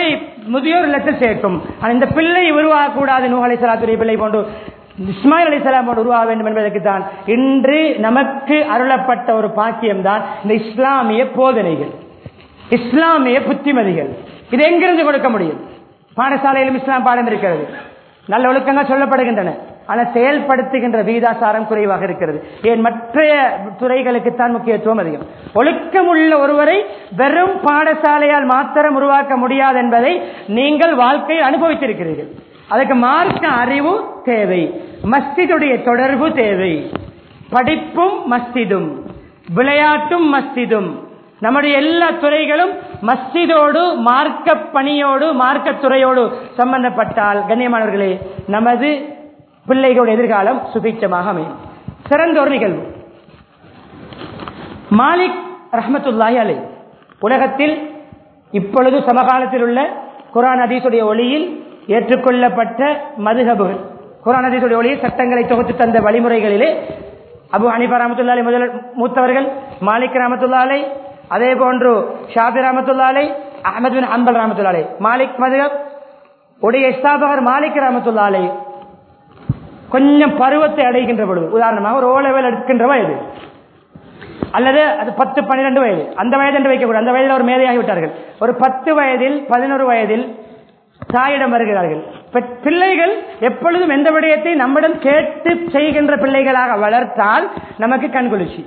முதியோர் இல்லத்தில் சேர்க்கும் ஆனா இந்த பிள்ளை உருவாகக்கூடாது நூஹ் அலை சலாத்துடைய பிள்ளை போன்று இஸ்மாயில் அலி சலாம் போன்று உருவாக வேண்டும் என்பதற்கு தான் இன்று நமக்கு அருளப்பட்ட ஒரு பாக்கியம் தான் இந்த இஸ்லாமிய போதனைகள் இஸ்லாமிய புத்திமதிகள் இது எங்கிருந்து கொடுக்க முடியும் பாடசாலையிலும் இஸ்லாம் பாடம் இருக்கிறது நல்ல ஒழுக்கங்கள் சொல்லப்படுகின்றன ஆனால் செயல்படுத்துகின்ற வீதாசாரம் குறைவாக இருக்கிறது ஏன் மற்ற துறைகளுக்குத்தான் முக்கியத்துவம் அதிகம் ஒழுக்கம் உள்ள ஒருவரை வெறும் பாடசாலையால் மாத்திரம் உருவாக்க முடியாது என்பதை நீங்கள் வாழ்க்கையில் அனுபவித்திருக்கிறீர்கள் அதுக்கு மார்க்க அறிவு தேவை மஸ்திதுடைய தொடர்பு தேவை படிப்பும் மஸ்திதும் விளையாட்டும் மஸ்திதும் நம்முடைய எல்லா துறைகளும் மஸ்ஜிதோடு மார்க்க பணியோடு மார்க்க துறையோடு சம்பந்தப்பட்டால் கண்ணியமானவர்களே நமது பிள்ளைகளுடைய எதிர்காலம் சுபிச்சமாக அமையும் சிறந்த ஒரு நிகழ்வு மாலிக் ரஹமத்துல்லாஹி அலை உலகத்தில் இப்பொழுது சமகாலத்தில் உள்ள குரான் ஹதீஸுடைய ஒளியில் ஏற்றுக்கொள்ளப்பட்ட மதுகபுகள் குரான் ஹதீஸுடைய ஒளியில் சட்டங்களை தொகுத்து தந்த வழிமுறைகளிலே அபு ஹனிஃபா ரஹமத்துல்லாலை முதல் மூத்தவர்கள் மாலிக் ரஹமத்துல்லாலை அதே போன்று ஷாபி ரஹமத்துல்லாலை அஹமது பின் அம்பல் ரஹமத்துல்லாலை மாலிக் மதுகப் உடைய ஸ்தாபகர் மாலிக் ரஹமத்துல்லாலை கொஞ்சம் பருவத்தை அடைகின்ற பொழுது உதாரணமாக ஒரு ஓ லெவல் எடுக்கின்ற வயது அல்லது அது பத்து பன்னிரண்டு வயது அந்த வயது என்று வைக்கக்கூடாது அந்த வயதில் ஒரு மேதையாகி விட்டார்கள் ஒரு பத்து வயதில் பதினோரு வயதில் தாயிடம் வருகிறார்கள் பெ- பிள்ளைகள் எப்பொழுதும் எந்த விடயத்தை நம்மிடம் கேட்டு செய்கின்ற பிள்ளைகளாக வளர்த்தால் நமக்கு கண்குளிர்ச்சி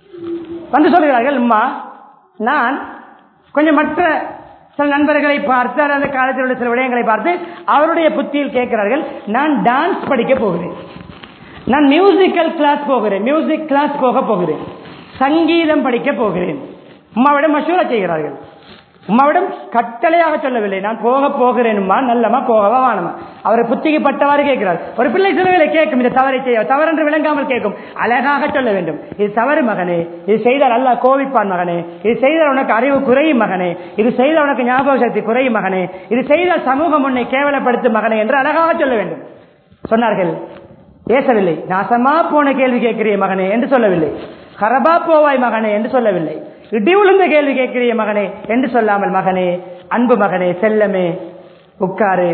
வந்து சொல்கிறார்கள் அம்மா நான் கொஞ்சம் மற்ற சில நண்பர்களை பார்த்து அல்லது அந்த காலத்தில் உள்ள சில விடயங்களை பார்த்து அவருடைய புத்தியில் கேட்கிறார்கள் நான் டான்ஸ் படிக்க போகிறேன் நான் மியூசிக்கல் கிளாஸ் போகிறேன் மியூசிக் கிளாஸ் போக போகிறேன் சங்கீதம் படிக்க போகிறேன் உம்மாவிடம் மசூரா செய்கிறார்கள் உம்மாவிடம் கட்டளையாக சொல்லவில்லை நான் போக போகிறேனுமா நல்லமா போகவா வானமா அவரை புத்திக்கு பட்டவாறு கேட்கிறார் ஒரு பிள்ளை சிறுகளை கேட்கும் இந்த தவறை செய்ய தவறென்று விளங்காமல் கேட்கும் அழகாக சொல்ல வேண்டும் இது தவறு மகனே இது செய்தால் அல்லாஹ் கோவிப்பான் மகனே இது செய்தால் உனக்கு அறிவு குறையும் மகனே இது செய்தால் உனக்கு ஞாபக சக்தி குறையும் மகனே இது செய்தால் சமூகம் உன்னை கேவலப்படுத்தும் மகனே என்று அழகாக சொல்ல வேண்டும் சொன்னார்கள் பேசவில்லை நாசமா போன கேள்வி கேட்கிறிய மகனே என்று சொல்லவில்லை கரபா போவாய் மகனே என்று சொல்லவில்லை இடி விழுந்த கேள்வி கேட்கிறிய மகனே என்று சொல்லாமல் மகனே அன்பு மகனே செல்லமே உட்காரு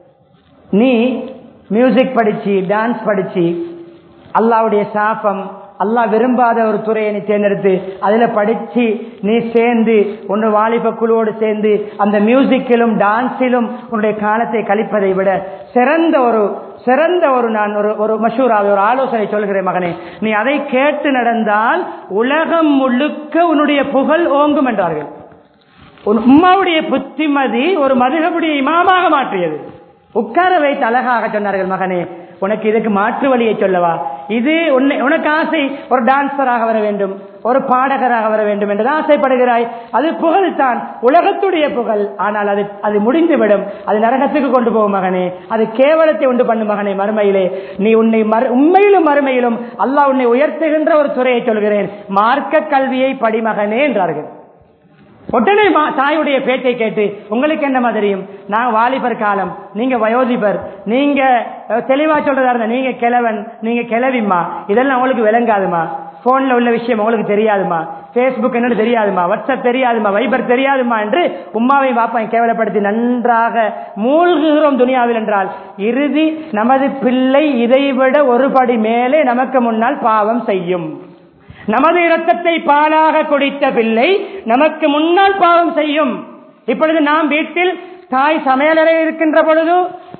நீ மியூசிக் படிச்சு டான்ஸ் படிச்சு அல்லாவுடைய சாபம் அல்லாஹ் விரும்பாத ஒரு துறையை நீ தேர்ந்தெடுத்து அதுல படிச்சு நீ சேர்ந்து உன்னுடைய வாலிப குழுவோடு சேர்ந்து அந்த மியூசிக்கிலும் டான்ஸிலும் உன்னுடைய காலத்தை கழிப்பதை விட சிறந்த ஒரு சிறந்த ஒரு நான் ஒரு ஒரு மஷூராவை ஒரு ஆலோசனை சொல்கிறேன் மகனே நீ அதை கேட்டு நடந்தால் உலகம் முழுக்க உன்னுடைய புகழ் ஓங்கும் என்றார்கள் உன் உம்மாவுடைய புத்திமதி ஒரு மதுகபுடைய இமாமாக மாற்றியது உட்கார வைத்து அழகாக சொன்னார்கள் மகனே உனக்கு இதுக்கு மாற்று வழியை சொல்லவா இது உன்னை உனக்கு ஆசை ஒரு டான்சராக வர வேண்டும் ஒரு பாடகராக வர வேண்டும் என்று ஆசைப்படுகிறாய் அது புகழ் தான் உலகத்துடைய புகழ் ஆனால் அது அது முடிந்துவிடும் அது நரகத்துக்கு கொண்டு போகும் மகனே அது கேவலத்தை உண்டு பண்ணும் மகனே மறுமையிலே நீ உன்னை மறு- உண்மையிலும் மறுமையிலும் அல்லாஹ் உன்னை உயர்த்துகின்ற ஒரு துறையை சொல்கிறேன் மார்க்க கல்வியை படிமகனே என்றார்கள் உடனே மா- தாயுடைய பேச்சை கேட்டு உங்களுக்கு என்னமா தெரியும் நான் வாலிபர் காலம் நீங்க வயோதிபர் நீங்க அஹ், தெளிவா சொல்றதா இருந்தா நீங்க கிழவன் நீங்க கிளவிம்மா இதெல்லாம் உங்களுக்கு விளங்காதுமா போன்ல உள்ள விஷயம் உங்களுக்கு தெரியாதுமா பேஸ்புக் என்னன்னு தெரியாதுமா வாட்ஸ்அப் தெரியாதுமா வைபர் தெரியாதுமா என்று உம்மாவை பாப்பா கேவலப்படுத்தி நன்றாக மூழ்குகிறோம் துனியாவில் என்றால் இறுதி நமது பிள்ளை இதைவிட ஒரு படி மேலே நமக்கு முன்னால் பாவம் செய்யும் நமது இரத்தத்தை பாலாக குடித்த பிள்ளை நமக்கு முன்னால் பாவம் செய்யும் இப்பொழுது நாம் வீட்டில் தாய் சமையலறை இருக்கின்ற பொழுது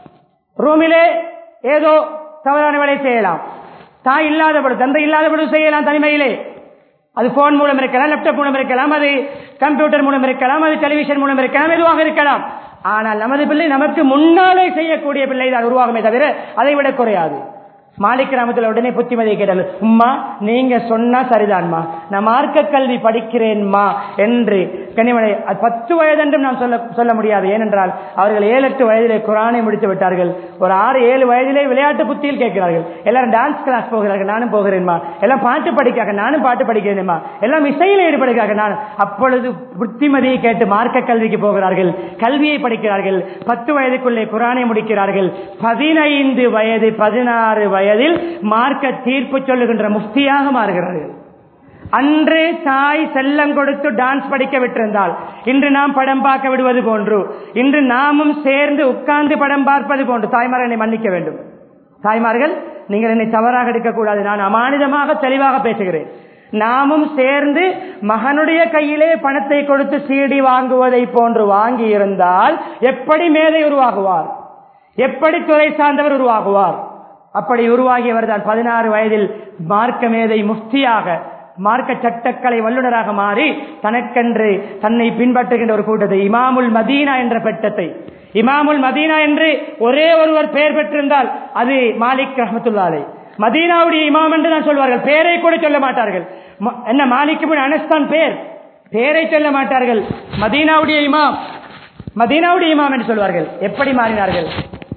ரூமிலே ஏதோ தவறான வேலை செய்யலாம் தாய் இல்லாத பொழுது தந்தை இல்லாத பொழுது செய்யலாம் தனிமையிலே அது போன் மூலம் இருக்கலாம் லேப்டாப் மூலம் இருக்கலாம் அது கம்ப்யூட்டர் மூலம் இருக்கலாம் அது டெலிவிஷன் மூலம் இருக்கலாம் எதுவாக இருக்கலாம் ஆனால் நமது பிள்ளை நமக்கு முன்னாலே செய்யக்கூடிய பிள்ளை தான் உருவாகுமே தவிர அதை விட குறையாது மாலிக் கிராமத்தில் உடனே புத்திமதியை கேட்டார்கள் உம்மா நீங்க சொன்னா சரிதான்மா நான் மார்க்க கல்வி படிக்கிறேன்மா என்று கனிமனை அது பத்து வயதென்றும் நாம் சொல்ல சொல்ல முடியாது ஏனென்றால் அவர்கள் ஏழு எட்டு வயதிலே குரானை முடித்து விட்டார்கள் ஒரு ஆறு ஏழு வயதிலே விளையாட்டு புத்தியில் கேட்கிறார்கள் எல்லாரும் டான்ஸ் கிளாஸ் போகிறார்கள் நானும் போகிறேன்மா எல்லாம் பாட்டு படிக்காக நானும் பாட்டு படிக்கிறேன்மா எல்லாம் இசையில் ஈடுபடுகிறாக நான் அப்பொழுது புத்திமதியை கேட்டு மார்க்க கல்விக்கு போகிறார்கள் கல்வியை படிக்கிறார்கள் பத்து வயதுக்குள்ளே குரானை முடிக்கிறார்கள் பதினைந்து வயது பதினாறு வயதில் மார்க்க தீர்ப்பு சொல்லுகின்ற முஃப்தியாக மாறுகிறார்கள் அன்று தாய் செல்லம் கொடுத்து டான்ஸ் படிக்க விட்டிருந்தால் இன்று நாம் படம் பார்க்க விடுவது போன்று இன்று நாமும் சேர்ந்து உட்கார்ந்து படம் பார்ப்பது போன்று தாய்மார்கள் என்னை மன்னிக்க வேண்டும் தாய்மார்கள் நீங்கள் என்னை தவறாக எடுக்கக்கூடாது நான் அமானிதமாக தெளிவாக பேசுகிறேன் நாமும் சேர்ந்து மகனுடைய கையிலே பணத்தை கொடுத்து சீடி வாங்குவதை போன்று வாங்கி இருந்தால் எப்படி மேதை உருவாகுவார் எப்படி துறை சார்ந்தவர் உருவாகுவார் அப்படி உருவாகியவர் தான் பதினாறு வயதில் மார்க்க மேதை முஃப்தியாக மார்க்க சட்டக்கலை வல்லுநராக மாறி தனக்கென்று தன்னை பின்பற்றுகின்ற ஒரு கூட்டத்தை இமாமுல் மதீனா என்ற பெட்டத்தை இமாமுல் மதீனா என்று ஒரே ஒருவர் பெயர் பெற்றிருந்தால் அது மாலிக் ரஹமத்துல்லாலை மதீனாவுடைய இமாம் என்று தான் சொல்வார்கள் பெயரை கூட சொல்ல மாட்டார்கள் ம- என்ன மாலிக் இப்னு அனஸ் தான் பேர் பெயரை சொல்ல மாட்டார்கள் மதீனாவுடைய இமாம் மதீனாவுடைய இமாம் என்று சொல்வார்கள் எப்படி மாறினார்கள்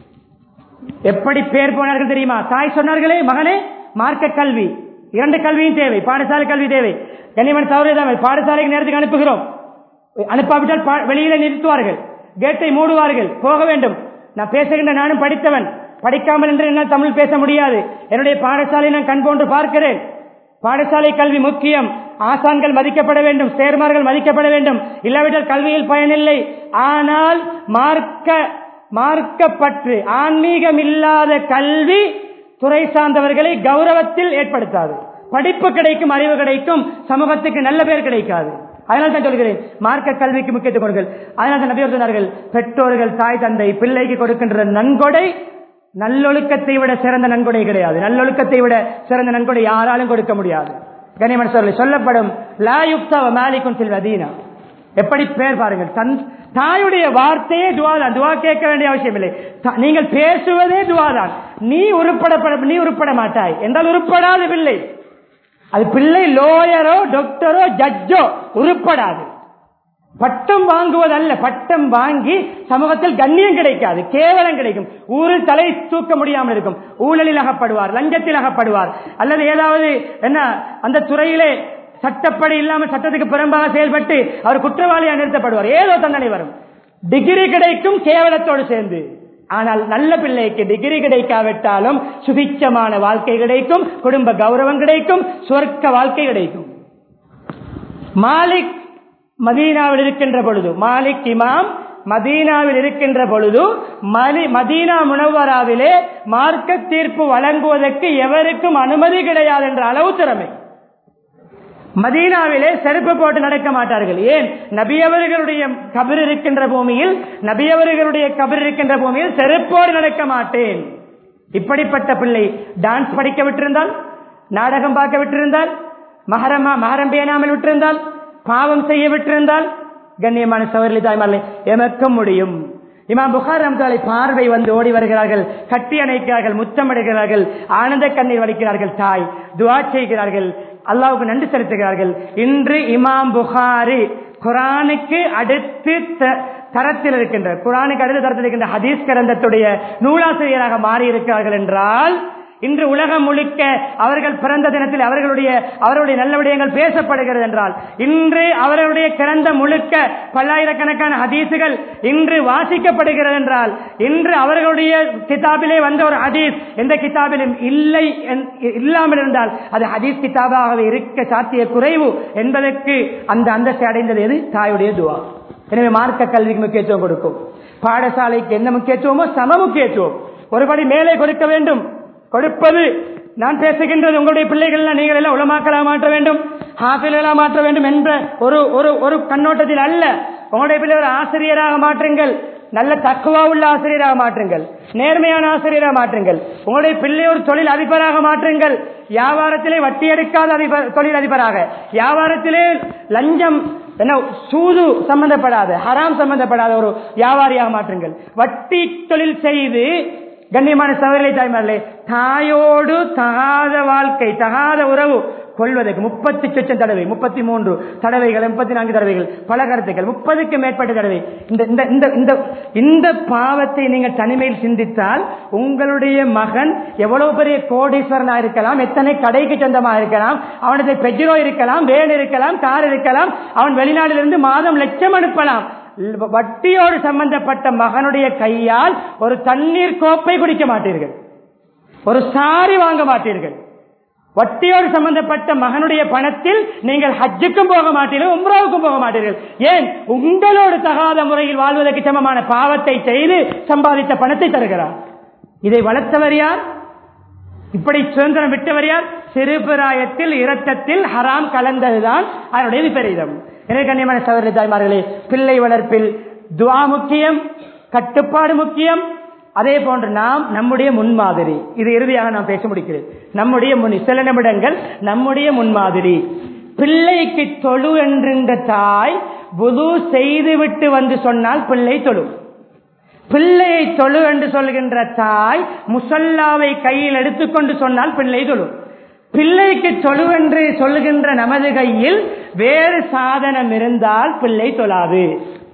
எப்படி பேர் போனார்கள் தெரியுமா தாய் சொன்னார்களே மகனே மார்க்க கல்வி இரண்டு கல்வியும் தேவை பாடசாலை கல்வி தேவை கனிமன் தவறு பாடசாலைக்கு நேரத்துக்கு அனுப்புகிறோம் அனுப்பாவிட்டால் பா- வெளியில நிறுத்துவார்கள் கேட்டை மூடுவார்கள் போக வேண்டும் நான் பேசுகின்ற நானும் படித்தவன் படிக்காமல் என்று என்னால் தமிழ் பேச முடியாது என்னுடைய பாடசாலை நான் கண் போன்று பார்க்கிறேன் பாடசாலை கல்வி முக்கியம் ஆசான்கள் மதிக்கப்பட வேண்டும் சேர்மார்கள் மதிக்கப்பட வேண்டும் இல்லாவிட்டால் கல்வியில் பயனில்லை ஆனால் மார்க்க மார்க்கப்பற்று ஆன்மீகம் இல்லாத கல்வி துறை சார்ந்தவர்களை கௌரவத்தில் ஏற்படுத்தாது படிப்பு கிடைக்கும் அறிவு கிடைக்கும் சமூகத்துக்கு நல்ல பேர் கிடைக்காது அதனால் தான் சொல்கிறேன் மார்க்க கல்விக்கு முக்கியத்துவம் கொடுங்கள் அதனால் தான் நபியர் சொன்னார்கள் பெற்றோர்கள் தாய் தந்தை பிள்ளைக்கு கொடுக்கின்ற நன்கொடை நல்லொழுக்கத்தை விட சிறந்த நன்கொடை கிடையாது நல்லொழுக்கத்தை விட சிறந்த நன்கொடை யாராலும் கொடுக்க முடியாது கனிமன் சொல்லி சொல்லப்படும் லா யுக்தா மாலிக்கும் செல்வதீனா எப்படி பேர் பாருங்கள் தன் தாயுடைய வார்த்தையே துவா தான் துவா கேட்க வேண்டிய அவசியம் இல்லை த- நீங்கள் பேசுவதே துவா தான் நீ உருப்பட நீ உருப்பட மாட்டாய் என்றால் உருப்படாத பிள்ளை அது பிள்ளை லோயரோ டாக்டரோ ஜட்ஜோ உருப்படாது பட்டம் வாங்குவதல்ல பட்டம் வாங்கி சமூகத்தில் கண்ணியம் கிடைக்காது கேவலம் கிடைக்கும் ஊரில் தலை தூக்க முடியாமல் இருக்கும் ஊழலில் அகப்படுவார் லஞ்சத்தில் அகப்படுவார் அல்லது ஏதாவது என்ன அந்த துறையிலே சட்டப்படி இல்லாமல் சட்டத்துக்கு புறம்பாக செயல்பட்டு அவர் குற்றவாளியாக நிறுத்தப்படுவார் ஏதோ தண்டனை வரும் டிகிரி கிடைக்கும் கேவலத்தோடு சேர்ந்து ஆனால் நல்ல பிள்ளைக்கு டிகிரி கிடைக்காவிட்டாலும் சுபிச்சமான வாழ்க்கை கிடைக்கும் குடும்ப கௌரவம் கிடைக்கும் சொர்க்க வாழ்க்கை கிடைக்கும் மாலிக் மதீனாவில் இருக்கின்ற பொழுது மாலிக் இமாம் மதீனாவில் இருக்கின்ற பொழுது மலி மதீனா முனவராவிலே மார்க்க தீர்ப்பு வழங்குவதற்கு எவருக்கும் அனுமதி கிடையாது என்ற அளவு திறமை மதீனாவிலே செருப்பு போட்டு நடக்க மாட்டார்கள் ஏன் நபியவர்களுடைய கபர் இருக்கின்ற பூமியில் நபியவர்களுடைய கபர் இருக்கின்ற பூமியில் செருப்போடு நடக்க மாட்டேன் இப்படிப்பட்ட பிள்ளை டான்ஸ் படிக்க விட்டிருந்தால் நாடகம் பார்க்க விட்டிருந்தால் மகரமா மகரம் பேணாமல் விட்டிருந்தால் பாவம் செய்ய விட்டிருந்தால் கண்ணியமான சவர்லி தாய்மார்களே எமக்கும் முடியும் இமாம் புகார் ரம்தாலை பார்வை வந்து ஓடி வருகிறார்கள் கட்டி அணைக்கிறார்கள் முத்தமிடுகிறார்கள் ஆனந்த கண்ணீர் வலிக்கிறார்கள் தாய் துவா செய்கிறார்கள் அல்லாவுக்கு நன்றி செலுத்துகிறார்கள் இன்று இமாம் புகாரி குரானுக்கு அடுத்து த- தரத்தில் இருக்கின்ற குரானுக்கு அடுத்த தரத்தில் இருக்கின்ற ஹதீஸ் கிரந்தத்துடைய நூலாசிரியராக மாறி இருக்கிறார்கள் என்றால் இன்று உலகம் முழுக்க அவர்கள் பிறந்த தினத்தில் அவர்களுடைய அவர்களுடைய நல்ல விடயங்கள் பேசப்படுகிறது என்றால் இன்று அவர்களுடைய கிரந்த முழுக்க பல்லாயிரக்கணக்கான ஹதீசுகள் இன்று வாசிக்கப்படுகிறது என்றால் இன்று அவர்களுடைய கிதாபிலே வந்த ஒரு ஹதீஸ் எந்த கிதாபிலும் இல்லை என்- இல்லாமல் இருந்தால் அது ஹதீஸ் கிதாபாகவே இருக்க சாத்திய குறைவு என்பதற்கு அந்த அந்தஸ்தை அடைந்தது எது தாயுடைய துவா எனவே மார்க்க கல்விக்கு முக்கியத்துவம் கொடுக்கும் பாடசாலைக்கு என்ன முக்கியத்துவமோ சம முக்கியத்துவம் ஒருபடி மேலே கொடுக்க வேண்டும் கொடுப்பது நான் பேசுகின்றது உங்களுடைய பிள்ளைகள் நீங்கள் எல்லாம் உளமாக்கலாக மாற்ற வேண்டும் ஹாஃபிலாக மாற்ற வேண்டும் என்ற ஒரு ஒரு ஒரு கண்ணோட்டத்தில் அல்ல உங்களுடைய பிள்ளைகள் ஆசிரியராக மாற்றுங்கள் நல்ல தக்குவா உள்ள ஆசிரியராக மாற்றுங்கள் நேர்மையான ஆசிரியராக மாற்றுங்கள் உங்களுடைய பிள்ளை ஒரு தொழில் அதிபராக மாற்றுங்கள் வியாபாரத்திலே வட்டி எடுக்காத அதிபர் தொழில் அதிபராக வியாபாரத்திலே லஞ்சம் என்ன சூது சம்பந்தப்படாத ஹராம் சம்பந்தப்படாத ஒரு வியாபாரியாக மாற்றுங்கள் வட்டி தொழில் செய்து கண்ணியமான சகோதரி தாய்மார்களே தாயோடு தகாத வாழ்க்கை தகாத உறவு கொள்வதற்கு முப்பத்தி சொச்சம் தடவை முப்பத்தி மூன்று தடவைகள் முப்பத்தி நான்கு தடவைகள் பல கருத்துக்கள் முப்பதுக்கு மேற்பட்ட தடவை இந்த இந்த இந்த இந்த இந்த பாவத்தை நீங்கள் தனிமையில் சிந்தித்தால் உங்களுடைய மகன் எவ்வளவு பெரிய கோடீஸ்வரனா இருக்கலாம் எத்தனை கடைக்கு சொந்தமாக இருக்கலாம் அவனது பெஜ்ரோ இருக்கலாம் வேன் இருக்கலாம் கார் இருக்கலாம் அவன் வெளிநாட்டிலிருந்து மாதம் லட்சம் அனுப்பலாம் வட்டியோடு சம்பந்தப்பட்ட மகனுடைய கையால் ஒரு தண்ணீர் கோப்பை குடிக்க மாட்டீர்கள் ஒரு சாரி வாங்க மாட்டீர்கள் வட்டியோடு சம்பந்தப்பட்ட மகனுடைய பணத்தில் நீங்கள் ஹஜ்ஜுக்கும் போக மாட்டீர்கள் உம்ராவுக்கும் போக மாட்டீர்கள் ஏன் உங்களோடு தகாத முறையில் வாழ்வதற்கு சமமான பாவத்தை செய்து சம்பாதித்த பணத்தை தருகிறார் இதை வளர்த்தவர் யார் இப்படி சுதந்திரம் விட்டவர் யார் சிறுபிராயத்தில் இரத்தத்தில் ஹராம் கலந்ததுதான் அதனுடைய விபரீதம் எனவே கண்ணியமான சகோதரி தாய்மார்களே பிள்ளை வளர்ப்பில் துவா முக்கியம் கட்டுப்பாடு முக்கியம் அதே போன்று நாம் நம்முடைய முன்மாதிரி இது இறுதியாக நான் பேச முடிக்கிறேன் நம்முடைய முன் சில நிமிடங்கள் நம்முடைய முன்மாதிரி பிள்ளைக்கு தொழு என்கின்ற தாய் புது செய்துவிட்டு வந்து சொன்னால் பிள்ளை தொழு பிள்ளையை தொழு என்று சொல்கின்ற தாய் முசல்லாவை கையில் எடுத்துக்கொண்டு சொன்னால் பிள்ளை தொழு பிள்ளைக்கு தொழு என்று சொல்லுகின்ற நமது கையில் வேறு சாதனம் இருந்தால் பிள்ளை தொழாது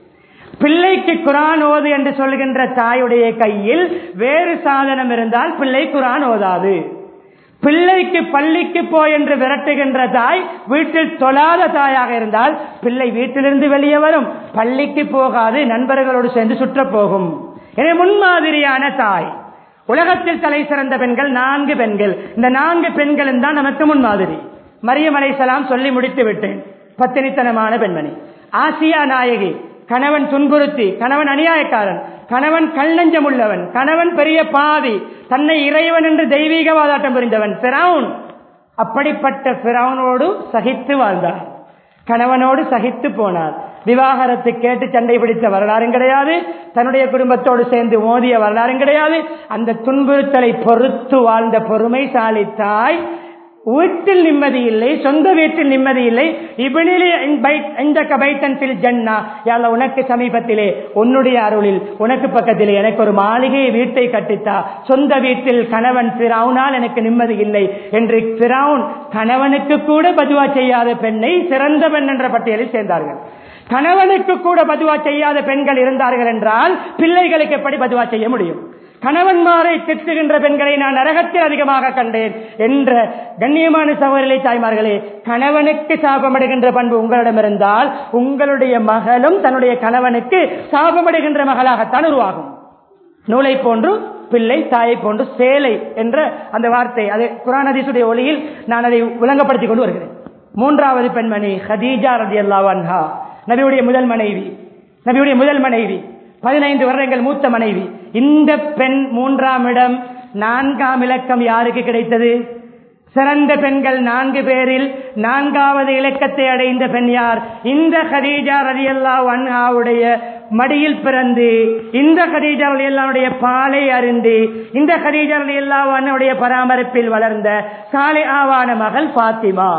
பிள்ளைக்கு குரான் ஓது என்று சொல்கின்ற தாயுடைய கையில் வேறு சாதனம் இருந்தால் பிள்ளை குரான் ஓதாது பிள்ளைக்கு பள்ளிக்கு போய் என்று விரட்டுகின்ற தாய் வீட்டில் தொழாத தாயாக இருந்தால் பிள்ளை வீட்டிலிருந்து வெளியே வரும் பள்ளிக்கு போகாது நண்பர்களோடு சேர்ந்து சுற்ற போகும் எனவே முன்மாதிரியான தாய் உலகத்தில் தலை சிறந்த பெண்கள் நான்கு பெண்கள் இந்த நான்கு பெண்களும் தான் நமக்கு முன்மாதிரி மரியம் அலைசலாம் சொல்லி முடித்து விட்டேன் பத்தினித்தனமான பெண்மணி ஆசியா நாயகி கணவன் துன்புறுத்தி கணவன் அநியாயக்காரன் கணவன் கல்நஞ்சம் உள்ளவன் கணவன் பெரிய பாவி தன்னை இறைவன் என்று தெய்வீகவாதாட்டம் புரிந்தவன் பிறவுன் அப்படிப்பட்ட பிறவனோடு சகித்து வாழ்ந்தார் கணவனோடு சகித்து போனார் விவாகரத்து கேட்டு சண்டை பிடித்த வரலாறும் கிடையாது தன்னுடைய குடும்பத்தோடு சேர்ந்து மோதிய வரலாறும் கிடையாது அந்த துன்புறுத்தலை பொறுத்து வாழ்ந்த பொறுமைசாலி தாய் வீட்டில் நிம்மதி இல்லை சொந்த வீட்டில் நிம்மதி இல்லை இவனிலே இந்த கபைத்தன்பில் ஜன்னா யால உனக்கு சமீபத்திலே உன்னுடைய அருளில் உனக்கு பக்கத்திலே எனக்கு ஒரு மாளிகையை வீட்டை கட்டித்தா சொந்த வீட்டில் கணவன் பிராவுனால் எனக்கு நிம்மதி இல்லை என்று பிராவுன் கணவனுக்கு கூட பதுவா செய்யாத பெண்ணை சிறந்த பெண் என்ற பட்டியலில் சேர்ந்தார்கள் கணவனுக்கு கூட பதுவா செய்யாத பெண்கள் இருந்தார்கள் என்றால் பிள்ளைகளுக்கு எப்படி பதுவா செய்ய முடியும் கணவன்மாரை திட்டுகின்ற பெண்களை நான் நரகத்தில் அதிகமாக கண்டேன் என்ற கண்ணியமான சகோதரி தாய்மார்களே கணவனுக்கு சாபமடைகின்ற பண்பு உங்களிடம் இருந்தால் உங்களுடைய மகளும் தன்னுடைய கணவனுக்கு சாபமடைகின்ற மகளாகத்தான் உருவாகும் நூலை போன்று பிள்ளை தாயை போன்று சேலை என்ற அந்த வார்த்தை அது குரானதீசுடைய ஒளியில் நான் அதை விளங்கப்படுத்திக் கொண்டு வருகிறேன் மூன்றாவது பெண்மணி ஹதீஜா ரதி அல்லாவன்ஹா நபியுடைய முதல் மனைவி நபியுடைய முதல் மனைவி பதினைந்து வருடங்கள் மூத்த மனைவி இந்த பெண் மூன்றாம் இடம் நான்காம் இலக்கம் யாருக்கு கிடைத்தது சிறந்த பெண்கள் நான்கு பேரில் நான்காவது இலக்கத்தை அடைந்த பெண் யார் இந்த ஹதீஜா ரதியல்லா அன்ஹாவுடைய மடியில் பிறந்து இந்த ஹதீஜா ரலியல்லாவுடைய பாலை அருந்து இந்த ஹதீஜா ரலியல்லா அன்னுடைய பராமரிப்பில் வளர்ந்த சாலை ஆவான மகள் பாத்திமா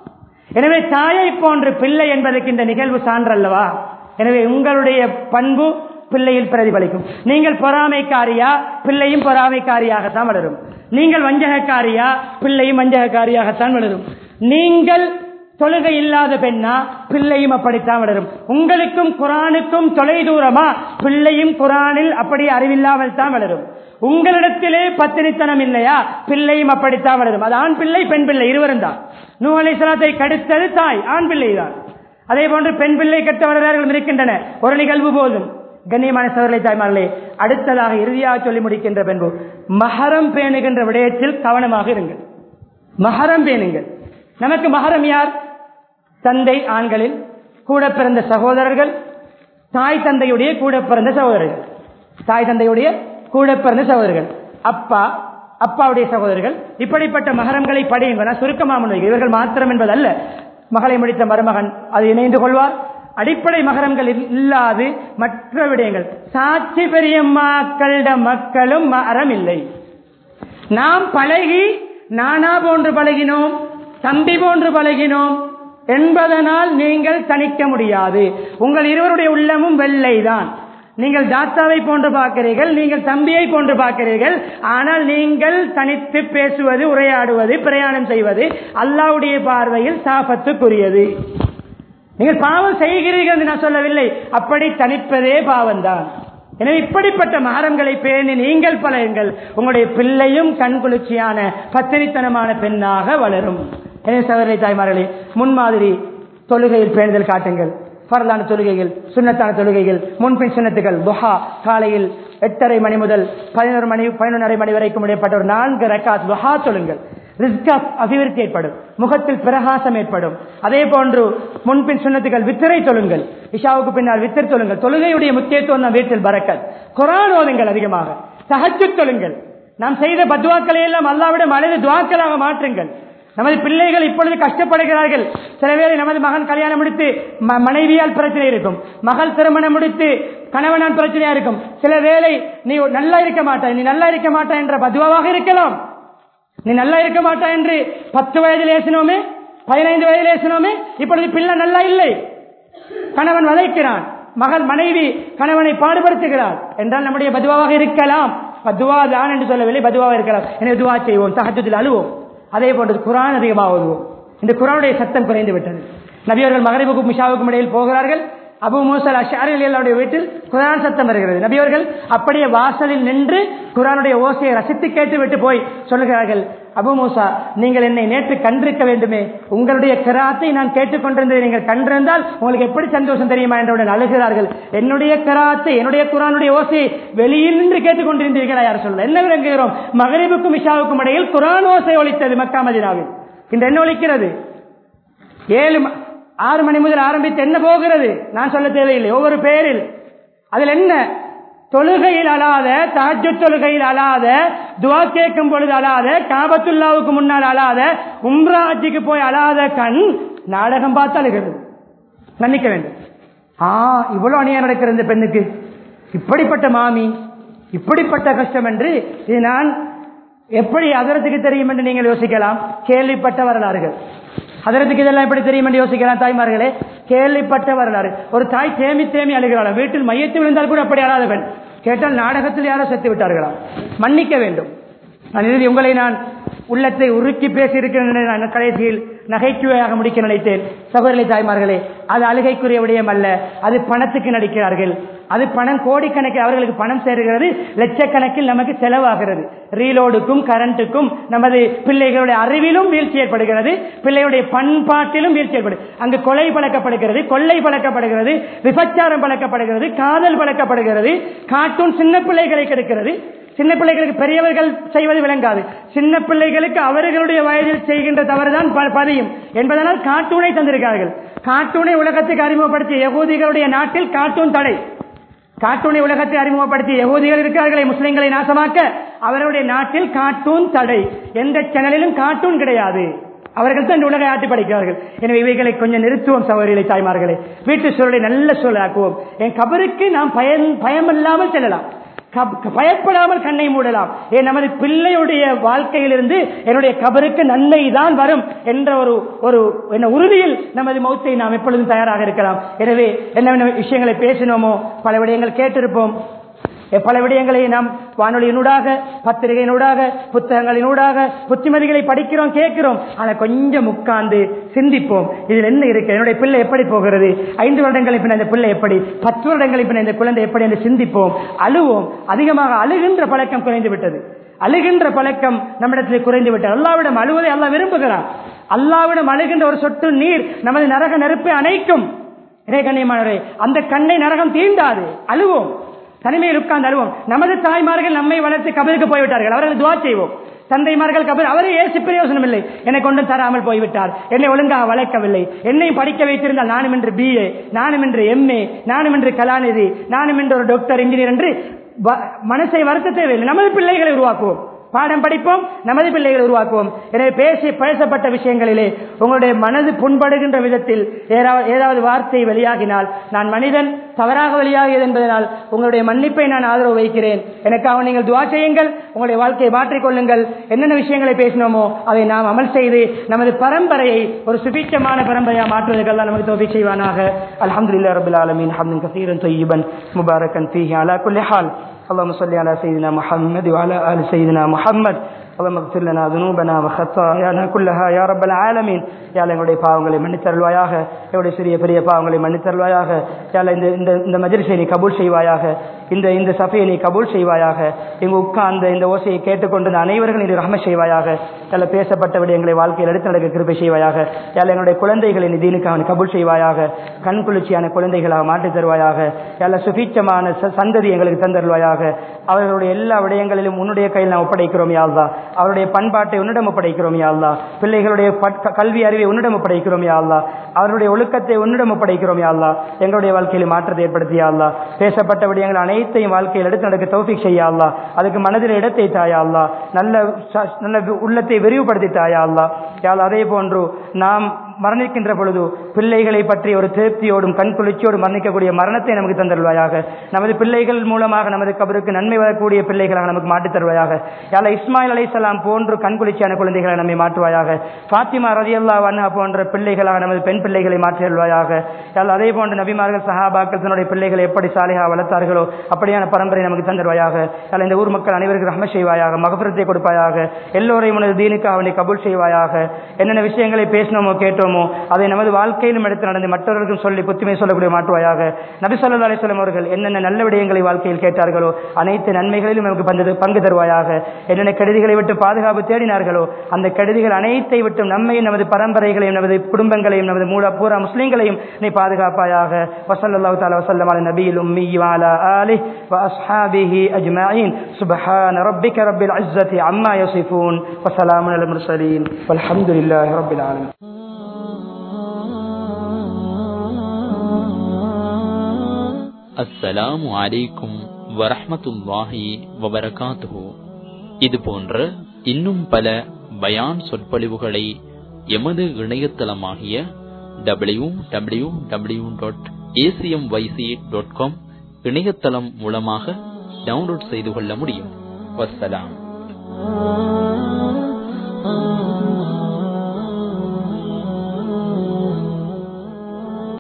எனவே தாயை போன்று பிள்ளை என்பதற்கு இந்த நிகழ்வு சான்றல்லவா எனவே உங்களுடைய பண்பு பிள்ளையில் பிரதிபலிக்கும் நீங்கள் பொறாமைக்காரியா பிள்ளையும் பொறாமைக்காரியாகத்தான் வளரும் நீங்கள் வஞ்சகக்காரியா பிள்ளையும் வஞ்சகக்காரியாகத்தான் வளரும் நீங்கள் தொழுகை இல்லாத பெண்ணா பிள்ளையும் அப்படித்தான் வளரும் உங்களுக்கும் குரானுக்கும் தொலை தூரமா பிள்ளையும் குரானில் அப்படி அறிவில்லாமல் தான் வளரும் உங்களிடத்திலே பத்தினித்தனம் இல்லையா பிள்ளையும் அப்படித்தான் வளரும் அது ஆண் பிள்ளை பெண் பிள்ளை இருவரும் தான் நூ அலைசலாத்தை கடுத்தது தாய் ஆண் பிள்ளை தான் அதே போன்று பெண் பிள்ளை கெட்ட வரலாறுகளும் இருக்கின்றன ஒரு நிகழ்வு போதும் கண்ணியமான சவர்களை தாய்மார்களே அடுத்ததாக இறுதியாக சொல்லி முடிக்கின்ற பெண்பு மகரம் பேணுகின்ற விடயத்தில் கவனமாக இருங்கள் மகரம் பேணுங்கள் நமக்கு மகரம் யார் தந்தை ஆண்களில் கூட பிறந்த சகோதரர்கள் தாய் தந்தையுடைய கூட பிறந்த சகோதரர்கள் தாய் தந்தையுடைய கூட பிறந்த சகோதரர்கள் அப்பா அப்பாவுடைய சகோதரர்கள் இப்படிப்பட்ட மகரங்களை படியுங்கள் நான் சுருக்கமாக முன்வைக்கிறேன் இவர்கள் மாத்திரம் என்பதல்ல மகளை முடித்த மருமகன் அது இணைந்து கொள்வார் அடிப்படை மகரங்கள் இல்லாது மற்ற விடயங்கள் சாட்சி பெரியம்மாக்களிட மக்களும் மகரம் இல்லை நாம் பழகி நானா போன்று பழகினோம் தம்பி போன்று பழகினோம் என்பதனால் நீங்கள் தணிக்க முடியாது உங்கள் இருவருடைய உள்ளமும் வெள்ளைதான் நீங்கள் தாத்தாவை போன்று பார்க்கிறீர்கள் நீங்கள் தம்பியை போன்று பார்க்கிறீர்கள் ஆனால் நீங்கள் தனித்து பேசுவது உரையாடுவது பிரயாணம் செய்வது அல்லாவுடைய பார்வையில் சாபத்துக்குரியது நீங்கள் பாவம் செய்கிறீர்கள் என்று நான் சொல்லவில்லை அப்படி தனிப்பதே பாவம்தான் எனவே இப்படிப்பட்ட மகரங்களை பேணி நீங்கள் பழகுங்கள் உங்களுடைய பிள்ளையும் கண்குளிர்ச்சியான பத்திரித்தனமான பெண்ணாக வளரும் எனவே சகோதரி தாய்மார்களே முன்மாதிரி தொழுகையில் பேணுதல் காட்டுங்கள் பரலான தொழுகைகள் சுண்ணத்தான தொழுகைகள் முன்பின் சுண்ணத்துகள் துஹா காலையில் எட்டரை மணி முதல் பதினோரு மணி பதினொன்றரை மணி வரைக்கும் இடைப்பட்ட ஒரு நான்கு ரக்காத் துஹா தொழுங்கள் ரிஸ்க் அபிவிருத்தி ஏற்படும் முகத்தில் பிரகாசம் ஏற்படும் அதே போன்று முன்பின் சுண்ணத்துகள் வித்திரை தொழுங்கள் இஷாவுக்கு பின்னால் வித்திரை தொழுங்கள் தொழுகையுடைய முக்கியத்துவம் நம் வீட்டில் பறக்கல் குரான் ஓதுங்கள் அதிகமாக தஹஜ்ஜு தொழுங்கள் நாம் செய்த பத்வாக்களை எல்லாம் அல்லாவிடம் அழைது துவாக்களாக மாற்றுங்கள் நமது பிள்ளைகள் இப்பொழுது கஷ்டப்படுகிறார்கள் சில வேளை நமது மகன் கல்யாணம் முடித்து ம- மனைவியால் பிரச்சனை இருக்கும் மகள் திருமணம் முடித்து கணவனால் பிரச்சனையா இருக்கும் சில வேளை நீ நல்லா இருக்க மாட்டாய் நீ நல்லா இருக்க மாட்டாய் என்ற பதுவாவாக இருக்கலாம் நீ நல்லா இருக்க மாட்டாய் என்று பத்து வயதில் ஏசினோமே பதினைந்து வயதில் ஏசினோமே இப்பொழுது பிள்ளை நல்லா இல்லை கணவன் வதைக்கிறான் மகள் மனைவி கணவனை பாடுபடுத்துகிறார் என்றால் நம்முடைய பதுவாவாக இருக்கலாம் பதுவா தான் என்று சொல்லவில்லை பதுவாக இருக்கலாம் எனவே துவா செய்வோம் தஹஜத்தில் அழுவோம் அதே போன்றது குரான் அதிகமாக ஓதுவோம் இந்த குரானுடைய சத்தம் குறைந்து விட்டது நபியவர்கள் மகரிபுக்கும் மிஷாவுக்கும் இடையில் போகிறார்கள் அபு மூசல் அஷாரிகளுடைய வீட்டில் குரான் சத்தம் வருகிறது நபியவர்கள் அப்படியே வாசலில் நின்று குரானுடைய ஓசையை ரசித்து கேட்டு விட்டு போய் சொல்லுகிறார்கள் அபு மூசா நீங்கள் என்னை நேற்று கண்டிருக்க வேண்டுமே உங்களுடைய கிராத்தை நான் கேட்டுக்கொண்டிருந்ததை நீங்கள் கண்டிருந்தால் உங்களுக்கு எப்படி சந்தோஷம் தெரியுமா என்றவுடன் அழுகிறார்கள் என்னுடைய கிராத்தை என்னுடைய குரானுடைய ஓசையை வெளியில் நின்று கேட்டுக்கொண்டிருந்தீர்களா யார் சொல்ல என்ன விளங்குகிறோம் மகரிபுக்கும் இஷாவுக்கும் இடையில் குரான் ஓசை ஒலித்தது மக்கா மதினாவில் இந்த என்ன ஒலிக்கிறது ஏழு ம- ஆறு மணி முதல் ஆரம்பித்து என்ன போகிறது நான் சொல்ல தேவையில்லை ஒவ்வொரு பேரில் அதில் என்ன தொழுகையில் அழாத தஹஜ்ஜு தொழுகையில் அழாத துவா கேட்கும் பொழுது அழாத காபத்துல்லாவுக்கு முன்னால் அழாத உம்ரா ஹஜ்ஜுக்கு போய் அழாத கண் நாடகம் பார்த்து அழுகிறது மன்னிக்க வேண்டும் ஆ இவ்வளவு அநியாயம் நடக்கிற இந்த பெண்ணுக்கு இப்படிப்பட்ட மாமி இப்படிப்பட்ட கஷ்டம் என்று இது நான் எப்படி அதரத்துக்கு தெரியும் என்று நீங்கள் யோசிக்கலாம் கேள்விப்பட்ட வரலாறுகள் அதரத்துக்கு இதெல்லாம் எப்படி தெரியும் என்று யோசிக்கலாம் தாய்மார்களே கேள்விப்பட்ட வரலாறு ஒரு தாய் தேமி தேமி அழுகிறாள் வீட்டில் மையத்து விழுந்தால் கூட அப்படி அழாத பெண் கேட்டால் நாடகத்தில் யாரோ செத்து விட்டார்களாம் மன்னிக்க வேண்டும் நான் இறுதி உங்களை நான் உள்ளத்தை உருக்கி பேசி இருக்கிறேன் நான் கடைசியில் நகைச்சுவையாக முடிக்க நினைத்தேன் சகோதரி தாய்மார்களே அது அழுகைக்குரிய விடயம் அல்ல அது பணத்துக்கு நடிக்கிறார்கள் அது பணம் கோடிக்கணக்கில் அவர்களுக்கு பணம் சேருகிறது லட்சக்கணக்கில் நமக்கு செலவாகிறது ரீலோடுக்கும் கரண்ட்டுக்கும் நமது பிள்ளைகளுடைய அறிவிலும் வீழ்ச்சி ஏற்படுகிறது பிள்ளைகளுடைய பண்பாட்டிலும் வீழ்ச்சி ஏற்படுது அங்கு கொலை பழக்கப்படுகிறது கொள்ளை பழக்கப்படுகிறது விபச்சாரம் பழக்கப்படுகிறது காதல் பழக்கப்படுகிறது கார்ட்டூன் சின்ன பிள்ளைகளை கெடுக்கிறது சின்ன பிள்ளைகளுக்கு பெரியவர்கள் செய்வது விளங்காது சின்ன பிள்ளைகளுக்கு அவர்களுடைய வயதில் செய்கின்ற தவறுதான் ப- பதியும் என்பதனால் கார்ட்டூனை தந்திருக்கிறார்கள் கார்ட்டூனை உலகத்துக்கு அறிமுகப்படுத்திய யகூதிகளுடைய நாட்டில் கார்ட்டூன் தடை கார்ட்டூனை உலகத்தை அறிமுகப்படுத்திய யகூதிகள் இருக்கிறார்களே முஸ்லிம்களை நாசமாக்க அவர்களுடைய நாட்டில் கார்ட்டூன் தடை எந்த சேனலிலும் கார்ட்டூன் கிடையாது அவர்கள் தான் இந்த உலகை ஆட்டி படிக்கிறார்கள் எனவே இவைகளை கொஞ்சம் நிறுத்துவோம் சகோதரிகளை தாய்மார்களே வீட்டு சூழலை நல்ல சூழலாக்குவோம் என் கபருக்கு நாம் பயன் பயமில்லாமல் செல்லலாம் கப்- பயப்படாமல் கண்ணை மூடலாம் ஏன் நமது பிள்ளையுடைய வாழ்க்கையிலிருந்து என்னுடைய கபருக்கு நன்மை தான் வரும் என்ற ஒரு ஒரு என்ன உறுதியில் நமது மௌத்தை நாம் எப்பொழுதும் தயாராக இருக்கலாம் எனவே என்ன விஷயங்களை பேசினோமோ பல விடயங்கள் கேட்டிருப்போம் எ- பல விடயங்களை நாம் வானொலியினூடாக பத்திரிகையினூடாக புத்தகங்களினூடாக புத்திமதிகளை படிக்கிறோம் கேட்கிறோம் ஆனா கொஞ்சம் உட்கார்ந்து சிந்திப்போம் இதில் என்ன இருக்கு என்னுடைய பிள்ளை எப்படி போகிறது ஐந்து வருடங்களுக்கு பின்ன இந்த பிள்ளை எப்படி பத்து வருடங்களுக்கு பின்ன இந்த குழந்தை எப்படி என்று சிந்திப்போம் அழுவோம் அதிகமாக அழுகின்ற பழக்கம் குறைந்து விட்டது அழுகின்ற பழக்கம் நம்மிடத்தில் குறைந்து விட்டது அல்லாவிடம் அழுவதை அல்லாஹ் விரும்புகிறான் அல்லாவிடம் அழுகின்ற ஒரு சொட்டு நீர் நமது நரக நெருப்பை அணைக்கும் இறை கண்ணியமானவரே அந்த கண்ணை நரகம் தீண்டாது அழுவோம் தனிமையில் உட்கார்ந்து அழுவோம் நமது தாய்மார்கள் நம்மை வளர்த்து கபருக்கு போய்விட்டார்கள் அவர்கள் துவா செய்வோம் தந்தைமார்கள் கபர் அவரை ஏசி பிரயோசனம் இல்லை என்னை கொண்டு தராமல் போய்விட்டார் என்னை ஒழுங்காக வளர்க்கவில்லை என்னையும் படிக்க வைத்திருந்தால் நானும் என்று பிஏ நானும் என்று எம்ஏ நானும் என்று கலாநிதி நானும் என்று ஒரு டாக்டர் இன்ஜினியர் என்று வ- மனசை வருத்த தேவையில்லை நமது பிள்ளைகளை உருவாக்குவோம் பாடம் படிப்போம் நமது பிள்ளைகளை உருவாக்குவோம் எனவே பேசி பேசப்பட்ட விஷயங்களிலே உங்களுடைய மனது புண்படுகின்ற விதத்தில் ஏதாவது ஏதாவது வார்த்தை வெளியாகினால் நான் மனிதன் தவறாக வெளியாகியது என்பதனால் உங்களுடைய மன்னிப்பை நான் ஆதரவு வைக்கிறேன் எனக்காக நீங்கள் துவா செய்யுங்கள் உங்களுடைய வாழ்க்கையை மாற்றிக்கொள்ளுங்கள் என்னென்ன விஷயங்களை பேசினோமோ அதை நாம் அமல் செய்து நமது பரம்பரையை ஒரு சுபிச்சமான பரம்பரையாக மாற்றுவதற்கெல்லாம் நமக்கு தோல்வி செய்வானாக அல்ஹம்துலில்லாஹி ரபில் ஆலமீன் ஹம்தன் கசீரன் தொய்யிபன் முபாரக்கன் ஃபீஹி அலா குல்லி ஹால் اللهم صل على سيدنا محمد وعلى آل سيدنا محمد اللهم اغفر لنا ذنوبنا وخطايانا كلها يا رب العالمين யா அல்லா, எங்களுடைய பாவங்களை மன்னித்தருள்வாயாக எங்களுடைய சிறிய பெரிய பாவங்களை மன்னித்தருள்வாயாக யா அல்லா, இந்த இந்த இந்த மஜ்லிஸை நீ கபூல் செய்வாயாக இந்த இந்த சபையை நீ கபூல் செய்வாயாக இங்கு உட்கார்ந்த இந்த ஓசையை கேட்டுக்கொண்டு இந்த அனைவர்கள் நீ ரஹம செய்வாயாக யால பேசப்பட்ட விடயங்களை வாழ்க்கையில் எடுத்து நடக்க கிருபை செய்வாயாக யால எங்களுடைய குழந்தைகளை நீ தீனுக்காக நீ கபூல் செய்வாயாக கண் குளிர்ச்சியான குழந்தைகளாக மாற்றித் தருவாயாக யால சுபீட்சமான ச- சந்ததி எங்களுக்கு தந்தருள்வாயாக அவர்களுடைய எல்லா விடயங்களிலும் உன்னுடைய கையில் நாம் ஒப்படைக்கிறோம் யாழ்தா அவருடைய பண்பாட்டை உன்னிடம் ஒப்படைக்கிறோம் யா அல்லா பிள்ளைகளுடைய பட்- கல்வி அறிவை உன்னிடம் ஒப்படைக்கிறோம் யா அல்லா அவருடைய ஒழுக்கத்தை உன்னிடம் ஒப்படைக்கிறோம் யா அல்லா எங்களுடைய வாழ்க்கையில் மாற்றத்தை ஏற்படுத்தியா அல்லா பேசப்பட்ட விடயங்கள் அனைத்தையும் வாழ்க்கையில் எடுத்து நடக்க தௌஃபிக் செய்யா அல்லா அதுக்கு மனதில் இடத்தை தாயா அல்லா நல்ல ச- நல்ல வி- உள்ளத்தை விரிவுபடுத்தி தாயா அல்லா யா அல்லா, அதே போன்று நாம் மரணிக்கின்ற பொழுது பிள்ளைகளை பற்றி ஒரு திருப்தியோடும் கண் குளிர்ச்சியோடும் மரணிக்கக்கூடிய மரணத்தை நமக்கு தந்தருவாயாக நமது பிள்ளைகள் மூலமாக நமது கபருக்கு நன்மை வரக்கூடிய பிள்ளைகளாக நமக்கு மாற்றித் தருவாயாக யால இஸ்மாயில் அலைசலாம் போன்று கண் குளிர்ச்சியான குழந்தைகளை நம்மை மாற்றுவாயாக ஃபாத்திமா ரதியல்லா வண்ணா போன்ற பிள்ளைகளாக நமது பெண் பிள்ளைகளை மாற்றி தருவாயாக யால் அதே போன்று நபிமார்கள் சஹாபாக்கள் தன்னுடைய பிள்ளைகளை எப்படி சாலிஹா வளர்த்தார்களோ அப்படியான பரம்பரை நமக்கு தந்தருவாயாக யால இந்த ஊர் மக்கள் அனைவருக்கும் ரஹ்ம செய்வாயாக மகபுரத்தை கொடுப்பாயாக எல்லோரையும் உனது தீனுக்காக அவனை கபூல் செய்வாயாக என்னென்ன விஷயங்களை பேசினோமோ கேட்டோமோ அதை நமது வாழ்க்கையிலும் எடுத்து நடந்து மற்றவர்களுக்கும் சொல்லி புத்துமை சொல்லக்கூடிய மாற்றுவாயாக நபி சொல்லா அலிஸ்லாம் அவர்கள் என்னென்ன நல்ல விடயங்களை வாழ்க்கையில் கேட்டார்களோ அனைத்து நன்மைகளிலும் நமக்கு பங்கு பங்கு தருவாயாக என்னென்ன கெடுதிகளை விட்டு பாதுகாப்பு தேடினார்களோ அந்த கெடுதிகள் அனைத்தை விட்டும் நம்மையும் நமது பரம்பரைகளையும் நமது குடும்பங்களையும் நமது மூல பூரா முஸ்லீம்களையும் நீ பாதுகாப்பாயாக வசல்லாஹு தாலா வசல்லம் அலி நபியில் உம்மி வாலா ஆலி وأصحابه أجمعين سبحان ربك رب العزة عما يصفون وسلام على المرسلين والحمد لله رب العالمين அஸ்ஸலாமு அலைக்கும் வரஹ்மத்துல்லாஹி வபரகாத்துஹு இது போன்ற இன்னும் பல பயான் சொற்பொழிவுகளை எமது இணையதளமாகிய W W W dot ACM YC dot com இணையதளம் மூலமாக டவுன்லோட் செய்து கொள்ள முடியும் வஸ்ஸலாம்